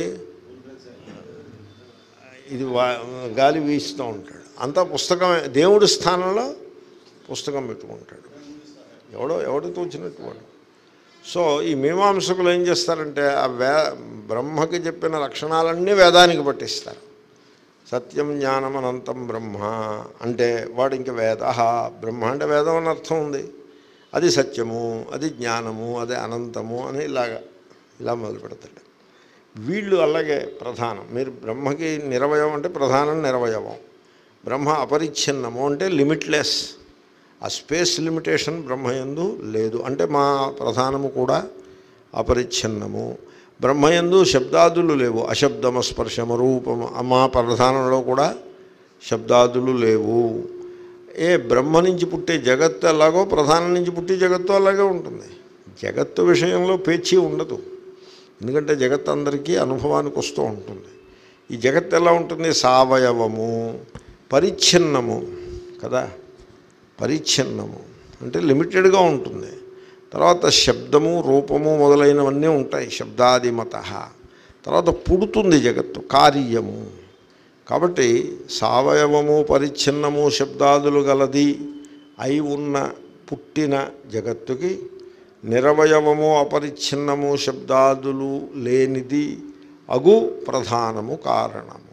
ఇది వా గాలి వీస్తూ ఉంటాడు అంతా పుస్తకమే దేవుడి స్థానంలో పుస్తకం పెట్టుకుంటాడు ఎవడో ఎవడితో వచ్చినట్టు వాడు సో ఈ మీమాంసకులు ఏం చేస్తారంటే ఆ వే బ్రహ్మకి చెప్పిన లక్షణాలన్నీ వేదానికి పట్టిస్తారు సత్యం జ్ఞానం అనంతం బ్రహ్మ అంటే వాడు ఇంక వేద బ్రహ్మ అంటే వేదం అని అర్థం ఉంది అది సత్యము అది జ్ఞానము అది అనంతము అని ఇలాగా ఇలా మొదలు పెడతాడు వీళ్ళు అలాగే ప్రధానం మీరు బ్రహ్మకి నిరవయవం అంటే ప్రధానం నిరవయవం బ్రహ్మ అపరిచ్ఛిన్నము అంటే లిమిట్లెస్ ఆ స్పేస్ లిమిటేషన్ బ్రహ్మయందు లేదు అంటే మా ప్రధానము కూడా అపరిచ్ఛిన్నము బ్రహ్మయందు శబ్దాదులు లేవు అశబ్దమ స్పర్శమ రూపము మా ప్రధానంలో కూడా శబ్దాదులు లేవు ఏ బ్రహ్మ నుంచి పుట్టే జగత్తు ఎలాగో ప్రధానం నుంచి పుట్టే జగత్తు అలాగే ఉంటుంది జగత్తు విషయంలో పేచీ ఉండదు ఎందుకంటే జగత్ అందరికీ అనుభవానికి వస్తూ ఉంటుంది ఈ జగత్ ఎలా ఉంటుంది సావయవము పరిచ్ఛిన్నము కదా పరిచ్ఛిన్నము అంటే లిమిటెడ్గా ఉంటుంది తర్వాత శబ్దము రూపము మొదలైనవన్నీ ఉంటాయి శబ్దాదిమత తర్వాత పుడుతుంది జగత్తు కార్యము కాబట్టి సావయవము పరిచ్ఛిన్నము శబ్దాదులు గలది అయి ఉన్న పుట్టిన జగత్తుకి నిరవయవము అపరిచ్ఛిన్నము శబ్దాదులు లేనిది అగు ప్రధానము కారణము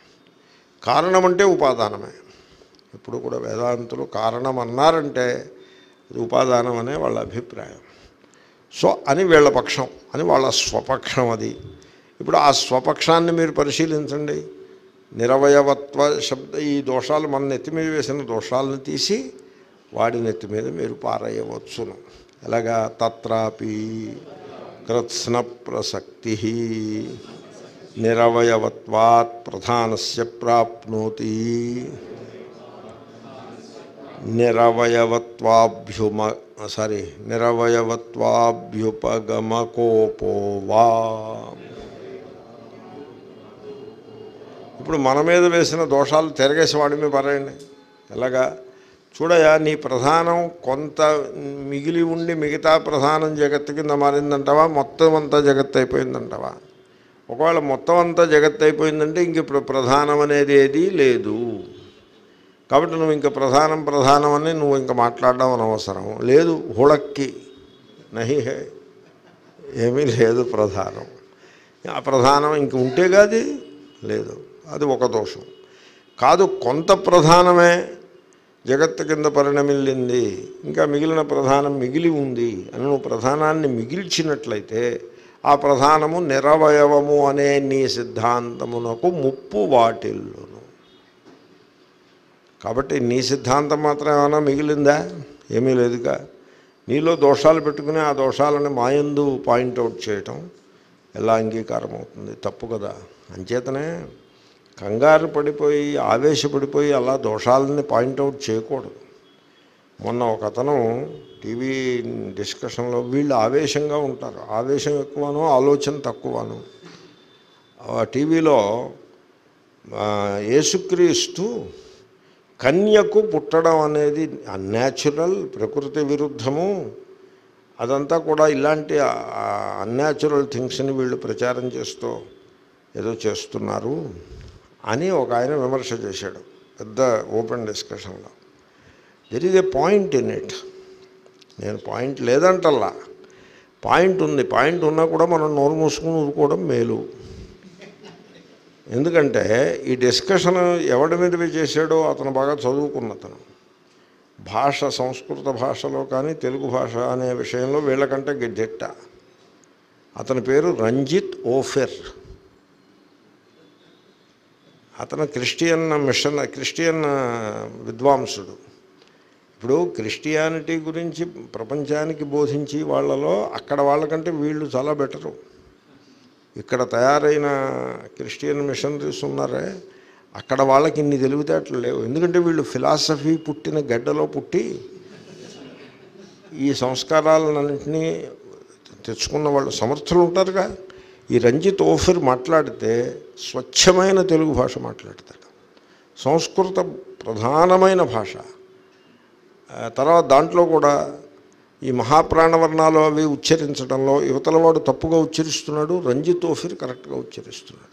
కారణం అంటే ఉపాదానమే ఎప్పుడు కూడా వేదాంతులు కారణం అన్నారంటే అది ఉపాదానం అనే వాళ్ళ అభిప్రాయం సో అని వీళ్ళ పక్షం అని వాళ్ళ స్వపక్షం అది ఇప్పుడు ఆ స్వపక్షాన్ని మీరు పరిశీలించండి నిరవయవత్వ శబ్ద ఈ దోషాలు మన నెత్తి మీద వేసిన దోషాలను తీసి వాడి నెత్తి మీద మీరు పారేయవచ్చును ఎలాగా తత్రాపి కృత్స్న ప్రసక్తి నిరవయవత్వాత్ ప్రధానస్య ప్రాప్నోతి నిరవయవత్వాభ్యుమ సారీ నిరవయవత్వాభ్యుపగమకోపో వా ఇప్పుడు మన మీద వేసిన దోషాలు తిరగేసి వాడి మీద పరేయండి ఎలాగా చూడయా నీ ప్రధానం కొంత మిగిలి ఉండి మిగతా ప్రధానం జగత్తు కింద మారిందంటావా మొత్తం అంతా జగత్తు అయిపోయిందంటావా ఒకవేళ మొత్తం అంతా జగత్తు అయిపోయిందంటే ఇంక ఇప్పుడు ప్రధానం అనేది ఏదీ లేదు కాబట్టి నువ్వు ఇంకా ప్రధానం ప్రధానం అని నువ్వు ఇంకా మాట్లాడడం అనవసరం లేదు హుళక్కి నహి హే ఏమీ లేదు ప్రధానం ఆ ప్రధానం ఇంక ఉంటే కాదు లేదు అది ఒక దోషం కాదు కొంత ప్రధానమే జగత్తు కింద పరిణమిల్లింది ఇంకా మిగిలిన ప్రధానం మిగిలి ఉంది అని నువ్వు ప్రధానాన్ని మిగిల్చినట్లయితే ఆ ప్రధానము నిరవయవము అనే నీ సిద్ధాంతమునకు ముప్పు వాటిల్లును కాబట్టి నీ సిద్ధాంతం మాత్రం ఏమైనా మిగిలిందా ఏమీ లేదుగా నీలో దోషాలు పెట్టుకుని ఆ దోషాలను మాయందు పాయింట్అవుట్ చేయటం ఎలా అంగీకారం అవుతుంది తప్పు కదా అంచేతనే కంగారు పడిపోయి ఆవేశపడిపోయి అలా దోషాలని పాయింట్అవుట్ చేయకూడదు మొన్న ఒక అతను టీవీ డిస్కషన్లో వీళ్ళు ఆవేశంగా ఉంటారు ఆవేశం ఎక్కువను ఆలోచన తక్కువను ఆ టీవీలో ఆ, యేసుక్రీస్తు కన్యకు పుట్టడం అనేది అన్యాచురల్ ప్రకృతి విరుద్ధము అదంతా కూడా ఇలాంటి అన్యాచురల్ థింగ్స్ని వీళ్ళు ప్రచారం చేస్తూ ఏదో చేస్తున్నారు అని ఒక ఆయన విమర్శ చేశాడు పెద్ద ఓపెన్ డిస్కషన్లో there is a point in it నేను పాయింట్ లేదంటల్లా పాయింట్ ఉంది పాయింట్ ఉన్నా కూడా మనం నోరు మూసుకుని ఊరుకోవడం మేలు ఎందుకంటే ఈ డిస్కషన్ ఎవడి మీద చేశాడో అతను బాగా చదువుకున్న అతను భాష సంస్కృత భాషలో కానీ తెలుగు భాష అనే విషయంలో వీళ్ళకంటే దిట్ట అతని పేరు రంజిత్ ఓఫెర్ అతను క్రిస్టియన్ మిషన్ క్రిస్టియన్ విద్వాంసుడు ఇప్పుడు క్రిస్టియానిటీ గురించి ప్రపంచానికి బోధించి వాళ్ళలో అక్కడ వాళ్ళకంటే వీళ్ళు చాలా బెటరు ఇక్కడ తయారైన క్రిస్టియన్ మిషనరీస్ ఉన్నారే అక్కడ వాళ్ళకి ఇన్ని తెలివితేటలు లేవు ఎందుకంటే వీళ్ళు ఫిలాసఫీ పుట్టిన గడ్డలో పుట్టి ఈ సంస్కారాలన్నింటినీ తెచ్చుకున్న వాళ్ళు సమర్థులు ఉంటారుగా ఈ రంజిత్ ఓఫిర్ మాట్లాడితే స్వచ్ఛమైన తెలుగు భాష మాట్లాడతాడు సంస్కృత ప్రధానమైన భాష ఆ తర్వాత దాంట్లో కూడా ఈ మహాప్రాణవర్ణాలు అవి ఉచ్చరించడంలో యువతల వాడు తప్పుగా ఉచ్చరిస్తున్నాడు రంజిత్ ఓఫిర్ కరెక్ట్గా ఉచ్చరిస్తున్నాడు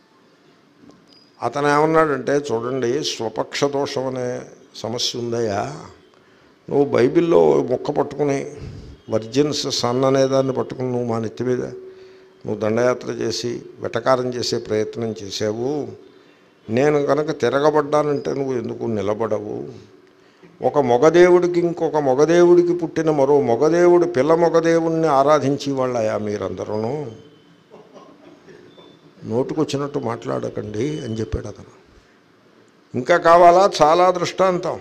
అతను ఏమన్నాడంటే చూడండి స్వపక్ష దోషం అనే సమస్య ఉందయ్యా నువ్వు బైబిల్లో మొక్క పట్టుకుని వర్జిన్స్ సన్ అనే దాన్ని పట్టుకుని నువ్వు మా నెత్తి మీద నువ్వు దండయాత్ర చేసి వెటకారం చేసే ప్రయత్నం చేసావు నేను కనుక తిరగబడ్డానంటే నువ్వు ఎందుకు నిలబడవు ఒక మొగదేవుడికి ఇంకొక మొగదేవుడికి పుట్టిన మరో మొగదేవుడు పిల్ల మొగదేవుడిని ఆరాధించి వాళ్ళయా మీరందరూ నోటుకొచ్చినట్టు మాట్లాడకండి అని చెప్పాడు అతను ఇంకా కావాలా చాలా దృష్టాంతం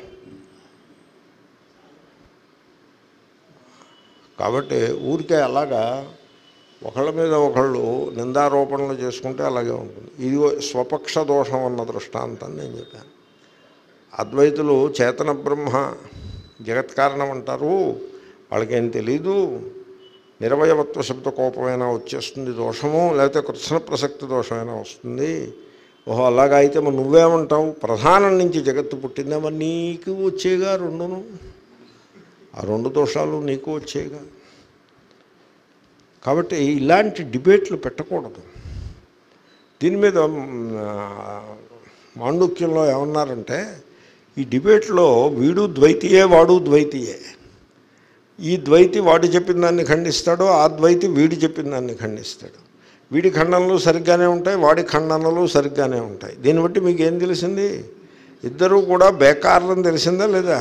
కాబట్టి ఊరికే అలాగా ఒకళ్ళ మీద ఒకళ్ళు నిందారోపణలు చేసుకుంటే అలాగే ఉంటుంది ఇది స్వపక్ష దోషం అన్న దృష్టాంతం నేను చెప్పాను అద్వైతులు చేతన బ్రహ్మ జగత్ కారణం అంటారు వాళ్ళకేం తెలీదు నిరవయవత్వ శబ్ద కోపమైనా వచ్చేస్తుంది దోషము లేకపోతే కృష్ణ ప్రసక్తి దోషమైనా వస్తుంది ఓహో అలాగా అయితే మరి నువ్వేమంటావు ప్రధానం నుంచి జగత్తు పుట్టిందా మరి నీకు వచ్చేగా రెండును ఆ రెండు దోషాలు నీకు వచ్చేగా కాబట్టి ఇలాంటి డిబేట్లు పెట్టకూడదు దీని మీద మ్, ఆ, మాండుక్యంలో ఏమన్నారంటే ఈ డిబేట్లో వీడు ద్వైతియే వాడు ద్వైతియే ఈ ద్వైతి వాడు చెప్పిన దాన్ని ఖండిస్తాడు ఆ ద్వైతి వీడి చెప్పిన దాన్ని ఖండిస్తాడు వీడి ఖండనలు సరిగ్గానే ఉంటాయి వాడి ఖండనలు సరిగ్గానే ఉంటాయి దీన్ని బట్టి మీకు ఏం తెలిసింది ఇద్దరూ కూడా బేకారని తెలిసిందా లేదా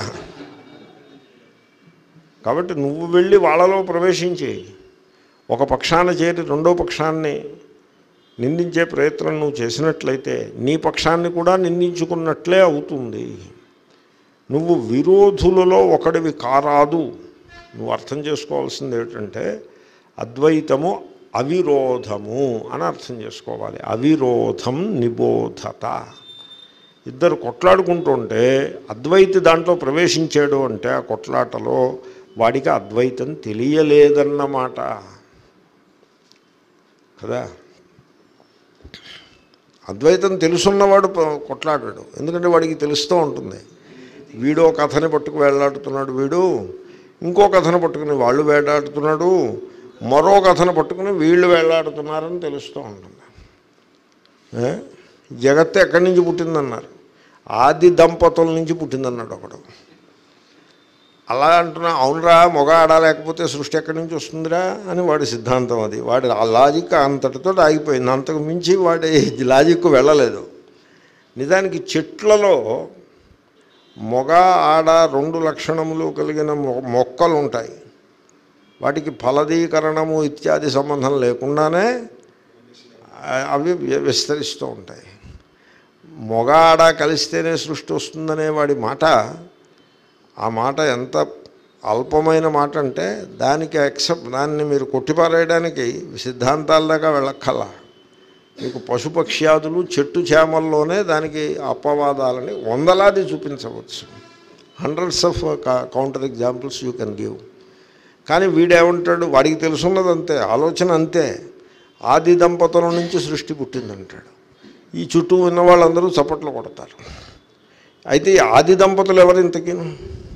కాబట్టి నువ్వు వెళ్ళి వాళ్ళలో ప్రవేశించి ఒక పక్షాన చేరి రెండో పక్షాన్ని నిందించే ప్రయత్నం నువ్వు చేసినట్లయితే నీ పక్షాన్ని కూడా నిందించుకున్నట్లే అవుతుంది నువ్వు విరోధులలో ఒకడివి కారాదు నువ్వు అర్థం చేసుకోవాల్సింది ఏంటంటే అద్వైతము అవిరోధము అని అర్థం చేసుకోవాలి అవిరోధం నిబోధత ఇద్దరు కొట్లాడుకుంటుంటే అద్వైతి దాంట్లో ప్రవేశించాడు అంటే ఆ కొట్లాటలో వాడికి అద్వైతం తెలియలేదన్నమాట కదా అద్వైతం తెలుసున్నవాడు ప- కొట్లాడాడు ఎందుకంటే వాడికి తెలుస్తూ ఉంటుంది వీడో కథని పట్టుకు వేలాడుతున్నాడు వీడు ఇంకో కథను పట్టుకుని వాళ్ళు వేలాడుతున్నాడు మరో కథను పట్టుకుని వీళ్ళు వేలాడుతున్నారని తెలుస్తూ ఉంటుంది ఏ? జగత్తు ఎక్కడి నుంచి పుట్టిందన్నారు ఆది దంపతుల నుంచి పుట్టిందన్నాడు ఒకడు అలా అంటున్నా అవునరా మొగ ఆడ లేకపోతే సృష్టి ఎక్కడి నుంచి వస్తుందిరా అని వాడి సిద్ధాంతం అది వాడి ఆ లాజిక్ అంతటితో ఆగిపోయింది అంతకు మించి వాడి లాజిక్ వెళ్ళలేదు నిజానికి చెట్లలో మొగ ఆడ రెండు లక్షణములు కలిగిన మొ- మొక్కలు ఉంటాయి వాటికి ఫలదీకరణము ఇత్యాది సంబంధం లేకుండానే ఆ- అవి వి- విస్తరిస్తూ ఉంటాయి మొగ ఆడ కలిస్తేనే సృష్టి వస్తుందనే వాడి మాట ఆ మాట ఎంత అల్పమైన మాట అంటే దానికి యాక్సెప్ట్ దాన్ని మీరు కొట్టిపారేయడానికి సిద్ధాంతాల దాకా వెళ్ళక్కల్లా మీకు పశుపక్ష్యాదులు చెట్టు చేమల్లోనే దానికి అపవాదాలని వందలాది చూపించవచ్చు hundreds of counter examples you can give కానీ వీడేమంటాడు వాడికి తెలుసున్నది అంతే ఆలోచన అంతే ఆది దంపతుల నుంచి సృష్టి పుట్టిందంటాడు ఈ చుట్టూ ఉన్న వాళ్ళందరూ చప్పట్లు కొడతారు అయితే ఈ ఆది దంపతులు ఎవరు ఇంతకీను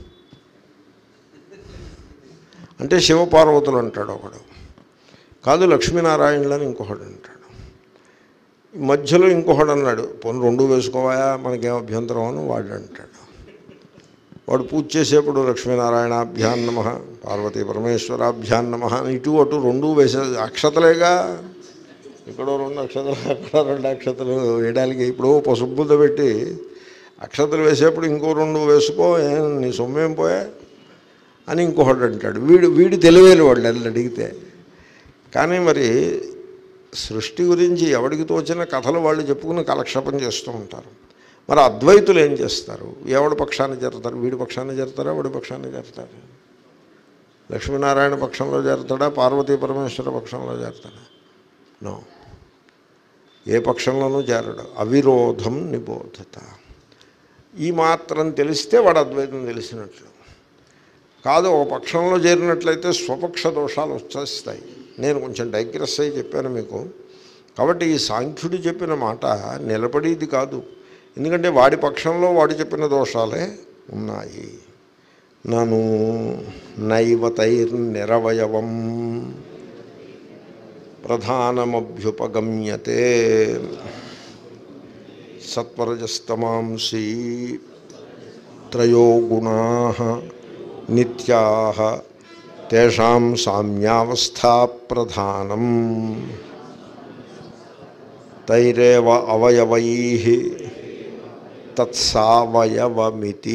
అంటే శివపార్వతులు అంటాడు ఒకడు కాదు లక్ష్మీనారాయణులు అని ఇంకొకడు అంటాడు ఈ మధ్యలో ఇంకొకడు అన్నాడు పోనీ రెండు వేసుకోవాయా మనకేం అభ్యంతరం అని వాడు అంటాడు వాడు పూజ చేసేప్పుడు లక్ష్మీనారాయణాభ్యాన్ నమ పార్వతీ పరమేశ్వరాభ్యాన్ నమ అని ఇటు అటు రెండు వేసే అక్షతలేగా ఇక్కడో రెండు అక్షతలు అక్కడ రెండు అక్షతలు వేయడానికి ఇప్పుడు పసుపుతో పెట్టి అక్షతలు వేసేప్పుడు ఇంకో రెండు వేసుకో ఏం నీ సొమ్మేం పోయా అని ఇంకొకడు అంటాడు వీడు వీడు తెలివేలు వాళ్ళు అని అడిగితే కానీ మరి సృష్టి గురించి ఎవడికి తోచిన కథలు వాళ్ళు చెప్పుకుని కాలక్షేపం చేస్తూ ఉంటారు మరి అద్వైతులు ఏం చేస్తారు ఎవడి పక్షాన్ని చేరుతారు వీడి పక్షాన్ని చేరుతారా వాడి పక్షాన్ని చేరుతారు లక్ష్మీనారాయణ పక్షంలో చేరుతాడా పార్వతీ పరమేశ్వర పక్షంలో చేరుతాడా నో ఏ పక్షంలోనూ చేరడు అవిరోధం నిబోధత ఈ మాత్రం తెలిస్తే వాడు అద్వైతం తెలిసినట్లు కాదు ఒక పక్షంలో చేరినట్లయితే స్వపక్ష దోషాలు వచ్చేస్తాయి నేను కొంచెం డైగ్రెస్ అయ్యి చెప్పాను మీకు కాబట్టి ఈ సాంఖ్యుడు చెప్పిన మాట నిలబడేది కాదు ఎందుకంటే వాడి పక్షంలో వాడు చెప్పిన దోషాలే ఉన్నాయి నను నైవతైర్నిరవయవం ప్రధానమభ్యుపగమ్యతే సత్వరజస్తమాంసి త్రయో గుణా నిత్యా తేషాం సామ్యావస్థా ప్రధానం తైరేవ అవయవై తత్సావయవమితి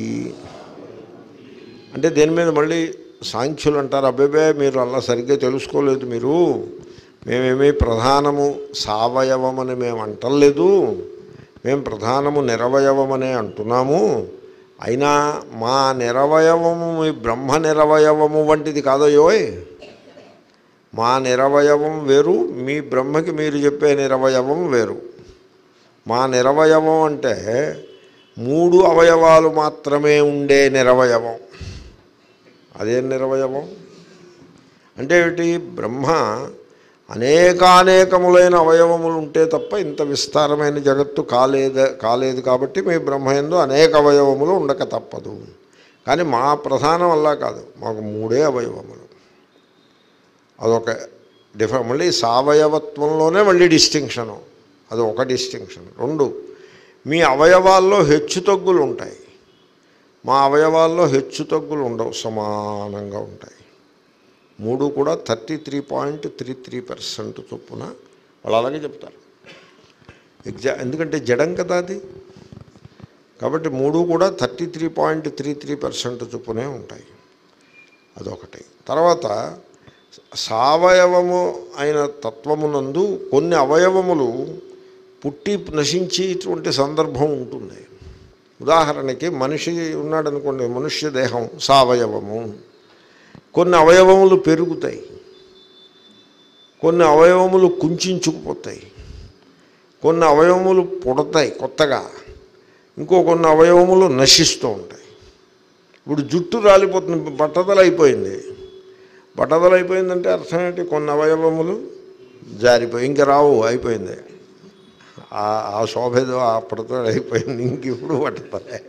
అంటే దేని మీద మళ్ళీ సాంఖ్యులు అంటారు అబ్బాబే మీరు అలా సరిగ్గా తెలుసుకోలేదు మీరు మేమేమీ ప్రధానము సావయవమని మేము అంటలేదు మేము ప్రధానము నిరవయవమనే అంటున్నాము అయినా మా నిరవయవము మీ బ్రహ్మ నిరవయవము వంటిది కాదయోయ్ మా నిరవయవం వేరు మీ బ్రహ్మకి మీరు చెప్పే నిరవయవం వేరు మా నిరవయవం అంటే మూడు అవయవాలు మాత్రమే ఉండే నిరవయవం అదేం నిరవయవం అంటే ఏమిటి బ్రహ్మ అనేకానేకములైన అవయవములు ఉంటే తప్ప ఇంత విస్తారమైన జగత్తు కాలేదు కాలేదు కాబట్టి మీ బ్రహ్మయందు అనేక అవయవములు ఉండక తప్పదు కానీ మా ప్రధానం అలా కాదు మాకు మూడే అవయవములు అదొక డిఫరెంట్ మళ్ళీ సావయవత్వంలోనే మళ్ళీ డిస్టింక్షను అది ఒక డిస్టింక్షన్ రెండు మీ అవయవాల్లో హెచ్చు తగ్గులు ఉంటాయి మా అవయవాల్లో హెచ్చు తగ్గులు ఉండవు సమానంగా ఉంటాయి మూడు కూడా thirty three point three three percent చొప్పున వాళ్ళు అలాగే చెప్తారు ఎగ్జా ఎందుకంటే జడం కదా అది కాబట్టి మూడు కూడా thirty three point three three percent చొప్పునే ఉంటాయి అదొకటి తర్వాత సావయవము అయిన తత్వమునందు కొన్ని అవయవములు పుట్టి నశించేటువంటి సందర్భం ఉంటుంది ఉదాహరణకి మనిషి ఉన్నాడనుకోండి మనుష్య దేహం సావయవము కొన్ని అవయవములు పెరుగుతాయి కొన్ని అవయవములు కుంచుకుపోతాయి కొన్ని అవయవములు పుడతాయి కొత్తగా ఇంకో కొన్ని అవయవములు నశిస్తూ ఉంటాయి ఇప్పుడు జుట్టు రాలిపోతుంది బట్టదల అయిపోయింది బట్టదల అయిపోయిందంటే అర్థం ఏంటి కొన్ని అవయవములు జారిపోయి ఇంక రావు అయిపోయింది ఆ- ఆ శోభ ఏదో అప్పటితో అయిపోయింది ఇంక ఇప్పుడు పట్టతలే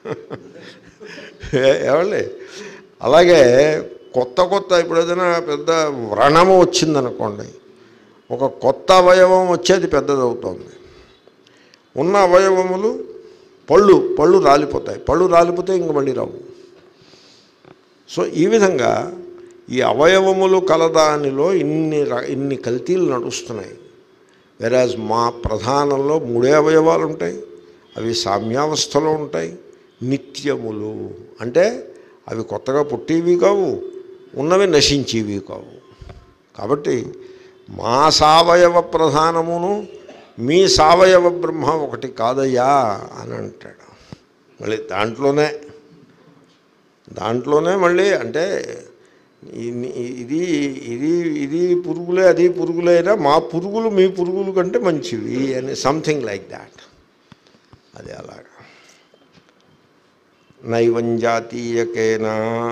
ఏమండి అలాగే కొత్త కొత్త ఇప్పుడు ఏదైనా పెద్ద వ్రణము వచ్చిందనుకోండి ఒక కొత్త అవయవం వచ్చేది పెద్దదవుతోంది ఉన్న అవయవములు పళ్ళు పళ్ళు రాలిపోతాయి పళ్ళు రాలిపోతే ఇంక మళ్ళీ రావు సో ఈ విధంగా ఈ అవయవములు కలదానిలో ఇన్ని ర- ఇన్ని కల్తీలు నడుస్తున్నాయి వెరాజ్ మా ప్రధానంలో మూడే అవయవాలు ఉంటాయి అవి సామ్యావస్థలో ఉంటాయి నిత్యములు అంటే అవి కొత్తగా పుట్టేవి కావు ఉన్నవి నశించేవి కావు కాబట్టి మా సావయవ ప్రధానమును మీ సావయవ బ్రహ్మ ఒకటి కాదయ్యా అని అంటాడు మళ్ళీ దాంట్లోనే దాంట్లోనే మళ్ళీ అంటే ఇన్ని- ఇది ఇది ఇది పురుగులే అది పురుగులే అయినా మా పురుగులు మీ పురుగులు కంటే మంచివి అని సంథింగ్ లైక్ దాట్ అది అలాగా నైవం జాతీయకేన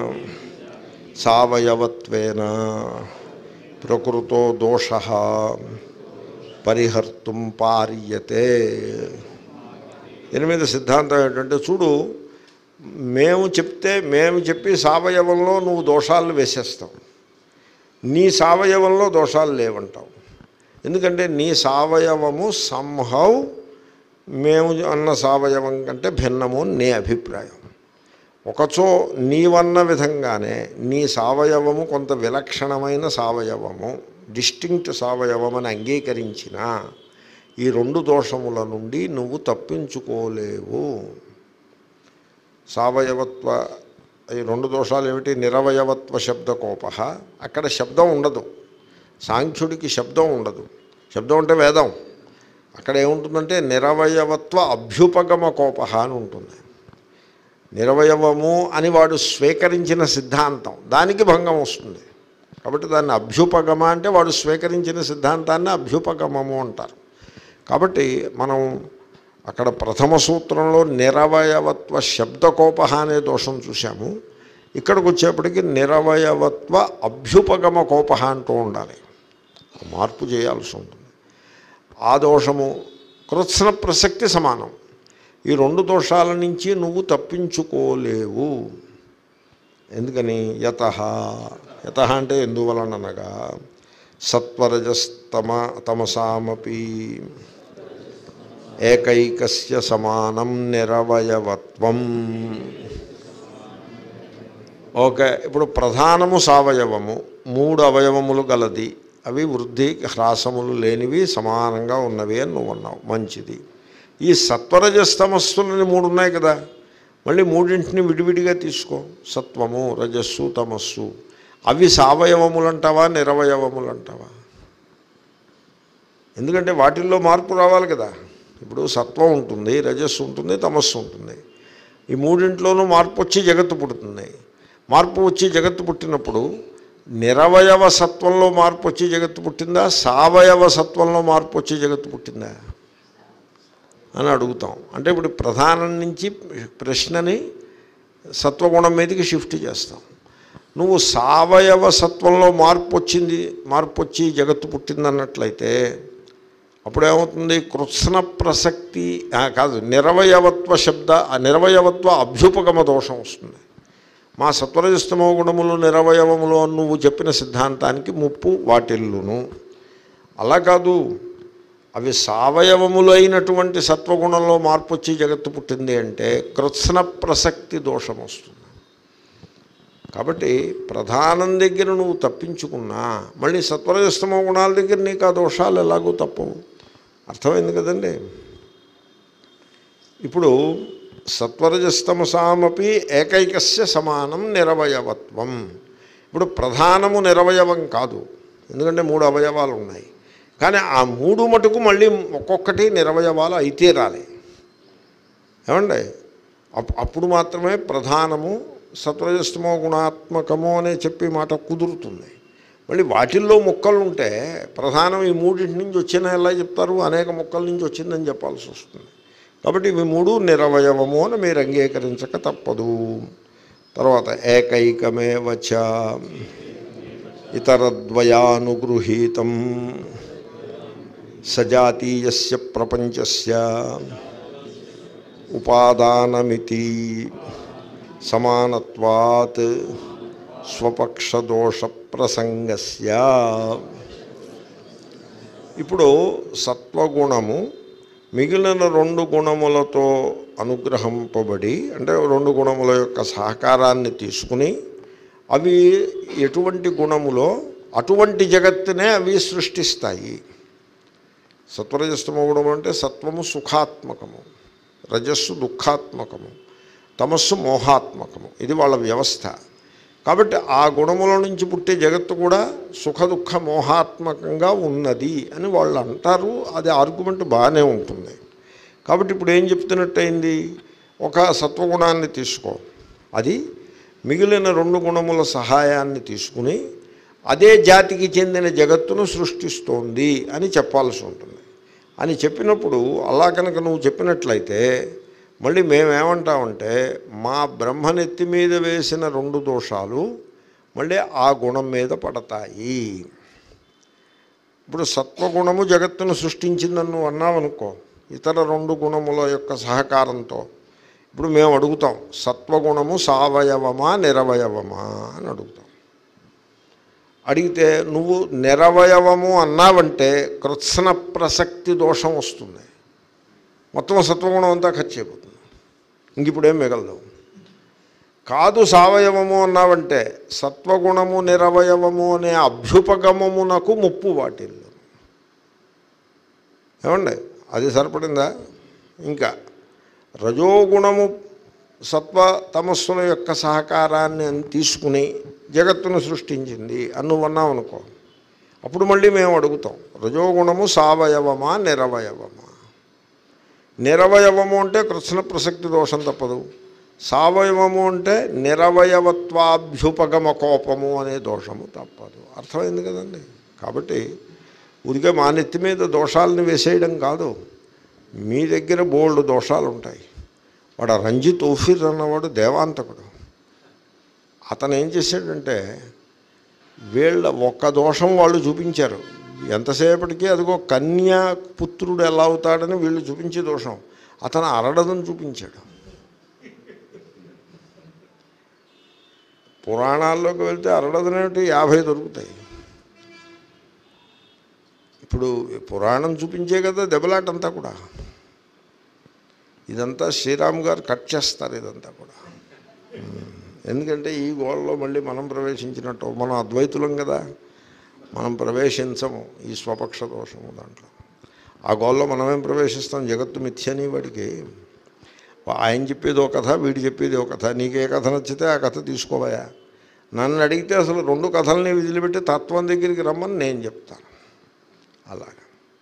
సవయవత్వేన ప్రకృతో దోష పరిహర్తుం పార్యతే దీని మీద సిద్ధాంతం ఏంటంటే చూడు మేము చెప్తే మేము చెప్పి సావయవంలో నువ్వు దోషాలు వేసేస్తావు నీ సావయవంలో దోషాలు లేవంటావు ఎందుకంటే నీ సావయవము సంహౌ మేము అన్న సావయవం కంటే భిన్నము అని నీ అభిప్రాయం ఒకచో నీవన్న విధంగానే నీ సావయవము కొంత విలక్షణమైన సావయవము డిస్టింక్ట్ సావయవం అని అంగీకరించిన ఈ రెండు దోషముల నుండి నువ్వు తప్పించుకోలేవు సావయవత్వ ఈ రెండు దోషాలు ఏమిటి నిరవయవత్వ శబ్దకోప అక్కడ శబ్దం ఉండదు సాంఖ్యుడికి శబ్దం ఉండదు శబ్దం అంటే వేదం అక్కడ ఏముంటుందంటే నిరవయవత్వ అభ్యుపగమ కోప అని ఉంటుంది నిరవయవము అని వాడు స్వీకరించిన సిద్ధాంతం దానికి భంగం వస్తుంది కాబట్టి దాన్ని అభ్యుపగమ అంటే వాడు స్వీకరించిన సిద్ధాంతాన్ని అభ్యుపగమము అంటారు కాబట్టి మనం అక్కడ ప్రథమ సూత్రంలో నిరవయవత్వ శబ్దకోప అనే దోషం చూసాము ఇక్కడికి వచ్చేప్పటికి నిరవయవత్వ అభ్యుపగమ కోప అంటూ ఉండాలి మార్పు చేయాల్సి ఉంటుంది ఆ దోషము కృత్స్న ప్రసక్తి సమానం ఈ రెండు దోషాల నుంచి నువ్వు తప్పించుకోలేవు ఎందుకని యత యత అంటే ఎందువలనగా సత్వరజస్తమ తమసామపి ఏకైకస్య సమానం నిరవయవత్వం ఓకే ఇప్పుడు ప్రధానము సావయవము మూడు అవయవములు గలది అవి వృద్ధి హ్రాసములు లేనివి సమానంగా ఉన్నవి అని నువ్వు అన్నావు మంచిది ఈ సత్వరజస్తమస్సులని మూడు ఉన్నాయి కదా మళ్ళీ మూడింటిని విడివిడిగా తీసుకో సత్వము రజస్సు తమస్సు అవి సావయవములు అంటావా నిరవయవములు అంటావా ఎందుకంటే వాటిల్లో మార్పు రావాలి కదా ఇప్పుడు సత్వం ఉంటుంది రజస్సు ఉంటుంది తమస్సు ఉంటుంది ఈ మూడింట్లోనూ మార్పు వచ్చి జగత్తు పుడుతుంది మార్పు వచ్చి జగత్తు పుట్టినప్పుడు నిరవయవ సత్వంలో మార్పు వచ్చి జగత్తు పుట్టిందా సావయవ సత్వంలో మార్పు వచ్చి జగత్తు పుట్టిందా అని అడుగుతాం అంటే ఇప్పుడు ప్రధానం నుంచి ప్రశ్నని సత్వగుణం మీదకి షిఫ్ట్ చేస్తాం నువ్వు సావయవ సత్వంలో మార్పు వచ్చింది మార్పు వచ్చి జగత్తు పుట్టిందన్నట్లయితే అప్పుడు ఏమవుతుంది కృత్స్న ప్రసక్తి ఆ, కాదు నిరవయవత్వ శబ్ద ఆ నిరవయవత్వ అభ్యుపగమ దోషం వస్తుంది మా సత్వరజస్తమో గుణములు నిరవయవములు అని నువ్వు చెప్పిన సిద్ధాంతానికి ముప్పు వాటిల్లును అలా కాదు అవి సావయవములైనటువంటి సత్వగుణంలో మార్పు వచ్చి జగత్తు పుట్టింది అంటే కృత్స్న ప్రసక్తి దోషం వస్తుంది కాబట్టి ప్రధానం దగ్గర నువ్వు తప్పించుకున్నా మళ్ళీ సత్వరజస్తమో గుణాల దగ్గర నీకు ఆ దోషాలు ఎలాగో తప్పవు అర్థమైంది కదండి ఇప్పుడు సత్వరజస్తమసామపి ఏకైకస్య సమానం నిరవయవత్వం ఇప్పుడు ప్రధానము నిరవయవం కాదు ఎందుకంటే మూడు అవయవాలు ఉన్నాయి కానీ ఆ మూడు మటుకు మళ్ళీ ఒక్కొక్కటి నిరవయవాలు అయితే రాలే ఏమండి అప్- అప్పుడు మాత్రమే ప్రధానము సత్వరజస్తమో గుణాత్మకము అనే చెప్పి మాట కుదురుతుంది మళ్ళీ వాటిల్లో ముక్కలు ఉంటే ప్రధానం ఈ మూడింటి నుంచి వచ్చిన ఎలా చెప్తారు అనేక ముక్కల నుంచి వచ్చిందని చెప్పాల్సి వస్తుంది కాబట్టి ఇవి మూడు నిరవయవము అని మీరు అంగీకరించక తప్పదు తర్వాత ఏకైకమే వచ్చ ఇతరద్వయానుగృహీతం సజాతీయస్య ప్రపంచస్య ఉపాదానమితి సమానత్వాత్ స్వపక్షదోష ప్రసంగస్య ఇప్పుడు సత్వగుణము మిగిలిన రెండు గుణములతో అనుగ్రహింపబడి అంటే రెండు గుణముల యొక్క సహకారాన్ని తీసుకుని అవి ఎటువంటి గుణములో అటువంటి జగత్తునే అవి సృష్టిస్తాయి సత్వరజస్తమ గుణము అంటే సత్వము సుఖాత్మకము రజస్సు దుఃఖాత్మకము తమస్సు మోహాత్మకము ఇది వాళ్ళ వ్యవస్థ కాబట్టి ఆ గుణముల నుంచి పుట్టే జగత్తు కూడా సుఖ దుఃఖ మోహాత్మకంగా ఉన్నది అని వాళ్ళు అంటారు అది ఆర్గ్యుమెంట్ బాగానే ఉంటుంది కాబట్టి ఇప్పుడు ఏం చెప్తున్నట్టయింది ఒక సత్వగుణాన్ని తీసుకో అది మిగిలిన రెండు గుణముల సహాయాన్ని తీసుకుని అదే జాతికి చెందిన జగత్తును సృష్టిస్తోంది అని చెప్పాల్సి ఉంటుంది అని చెప్పినప్పుడు అలా కనుక నువ్వు చెప్పినట్లయితే మళ్ళీ మేమేమంటామంటే మా బ్రహ్మనెత్తి మీద వేసిన రెండు దోషాలు మళ్ళీ ఆ గుణం మీద పడతాయి ఇప్పుడు సత్వగుణము జగత్తును సృష్టించిందని నువ్వు అన్నావనుకో ఇతర రెండు గుణముల యొక్క సహకారంతో ఇప్పుడు మేము అడుగుతాం సత్వగుణము సావయవమా నిరవయవమా అని అడుగుతాం అడిగితే నువ్వు నిరవయవము అన్నావంటే కృత్సన ప్రసక్తి దోషం వస్తుంది మొత్తం సత్వగుణం అంతా ఖర్చు అయిపోతుంది ఇంక ఇప్పుడేం మిగలదు కాదు సావయవము అన్నావంటే సత్వగుణము నిరవయవము అనే అభ్యుపగమమునకు ముప్పు వాటిల్లు ఏమండి అది సరిపడిందా ఇంకా రజోగుణము సత్వ తమస్సుల యొక్క సహకారాన్ని తీసుకుని జగత్తును సృష్టించింది అని నువ్వు అన్నావు అనుకో అప్పుడు మళ్ళీ మేము అడుగుతాం రజోగుణము సావయవమా నిరవయవమా నిరవయవము అంటే కృష్ణ ప్రసక్తి దోషం తప్పదు సావయవము అంటే నిరవయవత్వాభ్యుపగమ కోపము అనే దోషము తప్పదు అర్థమైంది కదండి కాబట్టి ఉదిగే మా నెత్తి మీద దోషాలను వేసేయడం కాదు మీ దగ్గర బోల్డ్ దోషాలు ఉంటాయి వాడు ఆ రంజిత్ ఓఫీర్ అన్నవాడు దేవాంతకుడు అతను ఏం చేశాడంటే వీళ్ళ ఒక్క దోషం వాళ్ళు చూపించారు ఎంతసేపటికి అదిగో కన్యా పుత్రుడు ఎలా అవుతాడని వీళ్ళు చూపించే దోషం అతను అరడదని చూపించాడు పురాణాల్లోకి వెళ్తే అరడదనేటి యాభై దొరుకుతాయి ఇప్పుడు పురాణం చూపించే కదా దెబ్బలాటంతా కూడా ఇదంతా శ్రీరామ్ గారు కట్ చేస్తారు ఇదంతా కూడా ఉమ్. ఎందుకంటే ఈ గోడలో మళ్ళీ మనం ప్రవేశించినట్టు మనం అద్వైతులం కదా మనం ప్రవేశించము ఈ స్వపక్ష దోషము దాంట్లో ఆ గోల్లో మనమేం ప్రవేశిస్తాం జగత్తు మిథ్యని వాడికి ఆయన చెప్పేది ఒక కథ వీడు చెప్పేది ఒక కథ నీకే కథ నచ్చితే ఆ కథ తీసుకోవయా నన్ను అడిగితే అసలు రెండు కథల్ని వదిలిపెట్టి తత్వం దగ్గరికి రమ్మని నేను చెప్తాను అలాగా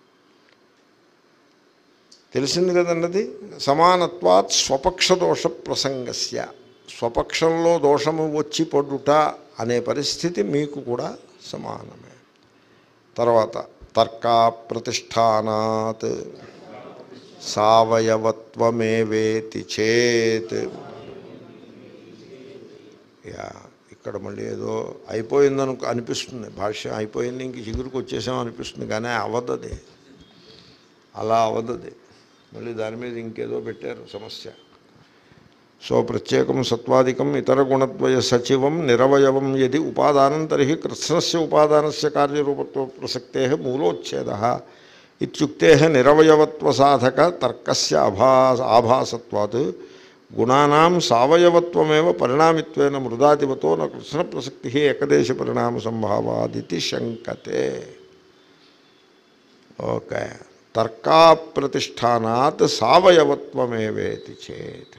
తెలిసింది కదన్నది సమానత్వాత్ స్వపక్ష దోష ప్రసంగస్య స్వపక్షంలో దోషము వచ్చి పడుట అనే పరిస్థితి మీకు కూడా సమానమే తర్వాత తర్కా ప్రతిష్టానాత్ సావయవత్వమేవేతి చేత్ యా ఇక్కడ మళ్ళీ ఏదో అయిపోయిందను అనిపిస్తుంది భాష్యం అయిపోయింది ఇంక చిగురుకు వచ్చేసాం అనిపిస్తుంది కానీ అవద్దది అలా అవద్దది మళ్ళీ దాని మీద ఇంకేదో పెట్టారు సమస్య సో ప్రత్యేకం సత్వాదికం ఇతర గుణద్వయ సచివం నిరవయవం యది ఉపాదానం తర్హి కృష్ణస్య ఉపాదానస్య కార్యరూపత్వ ప్రసక్తే మూలోచ్ఛేద ఇత్యుక్తే నిరవయవత్వ సాధక తర్కస్య అభా ఆభాసత్వాత్ గుణానాం సావయవత్వమేవ పరిణామిత్వేన మృదాతివతో న కృష్ణ ప్రసక్తి ఏకదేశ పరిణామ సంభావాదితి శంకతే ఓకే తర్కా ప్రతిష్టానాత్ సావయవత్వమేవేతి చేత్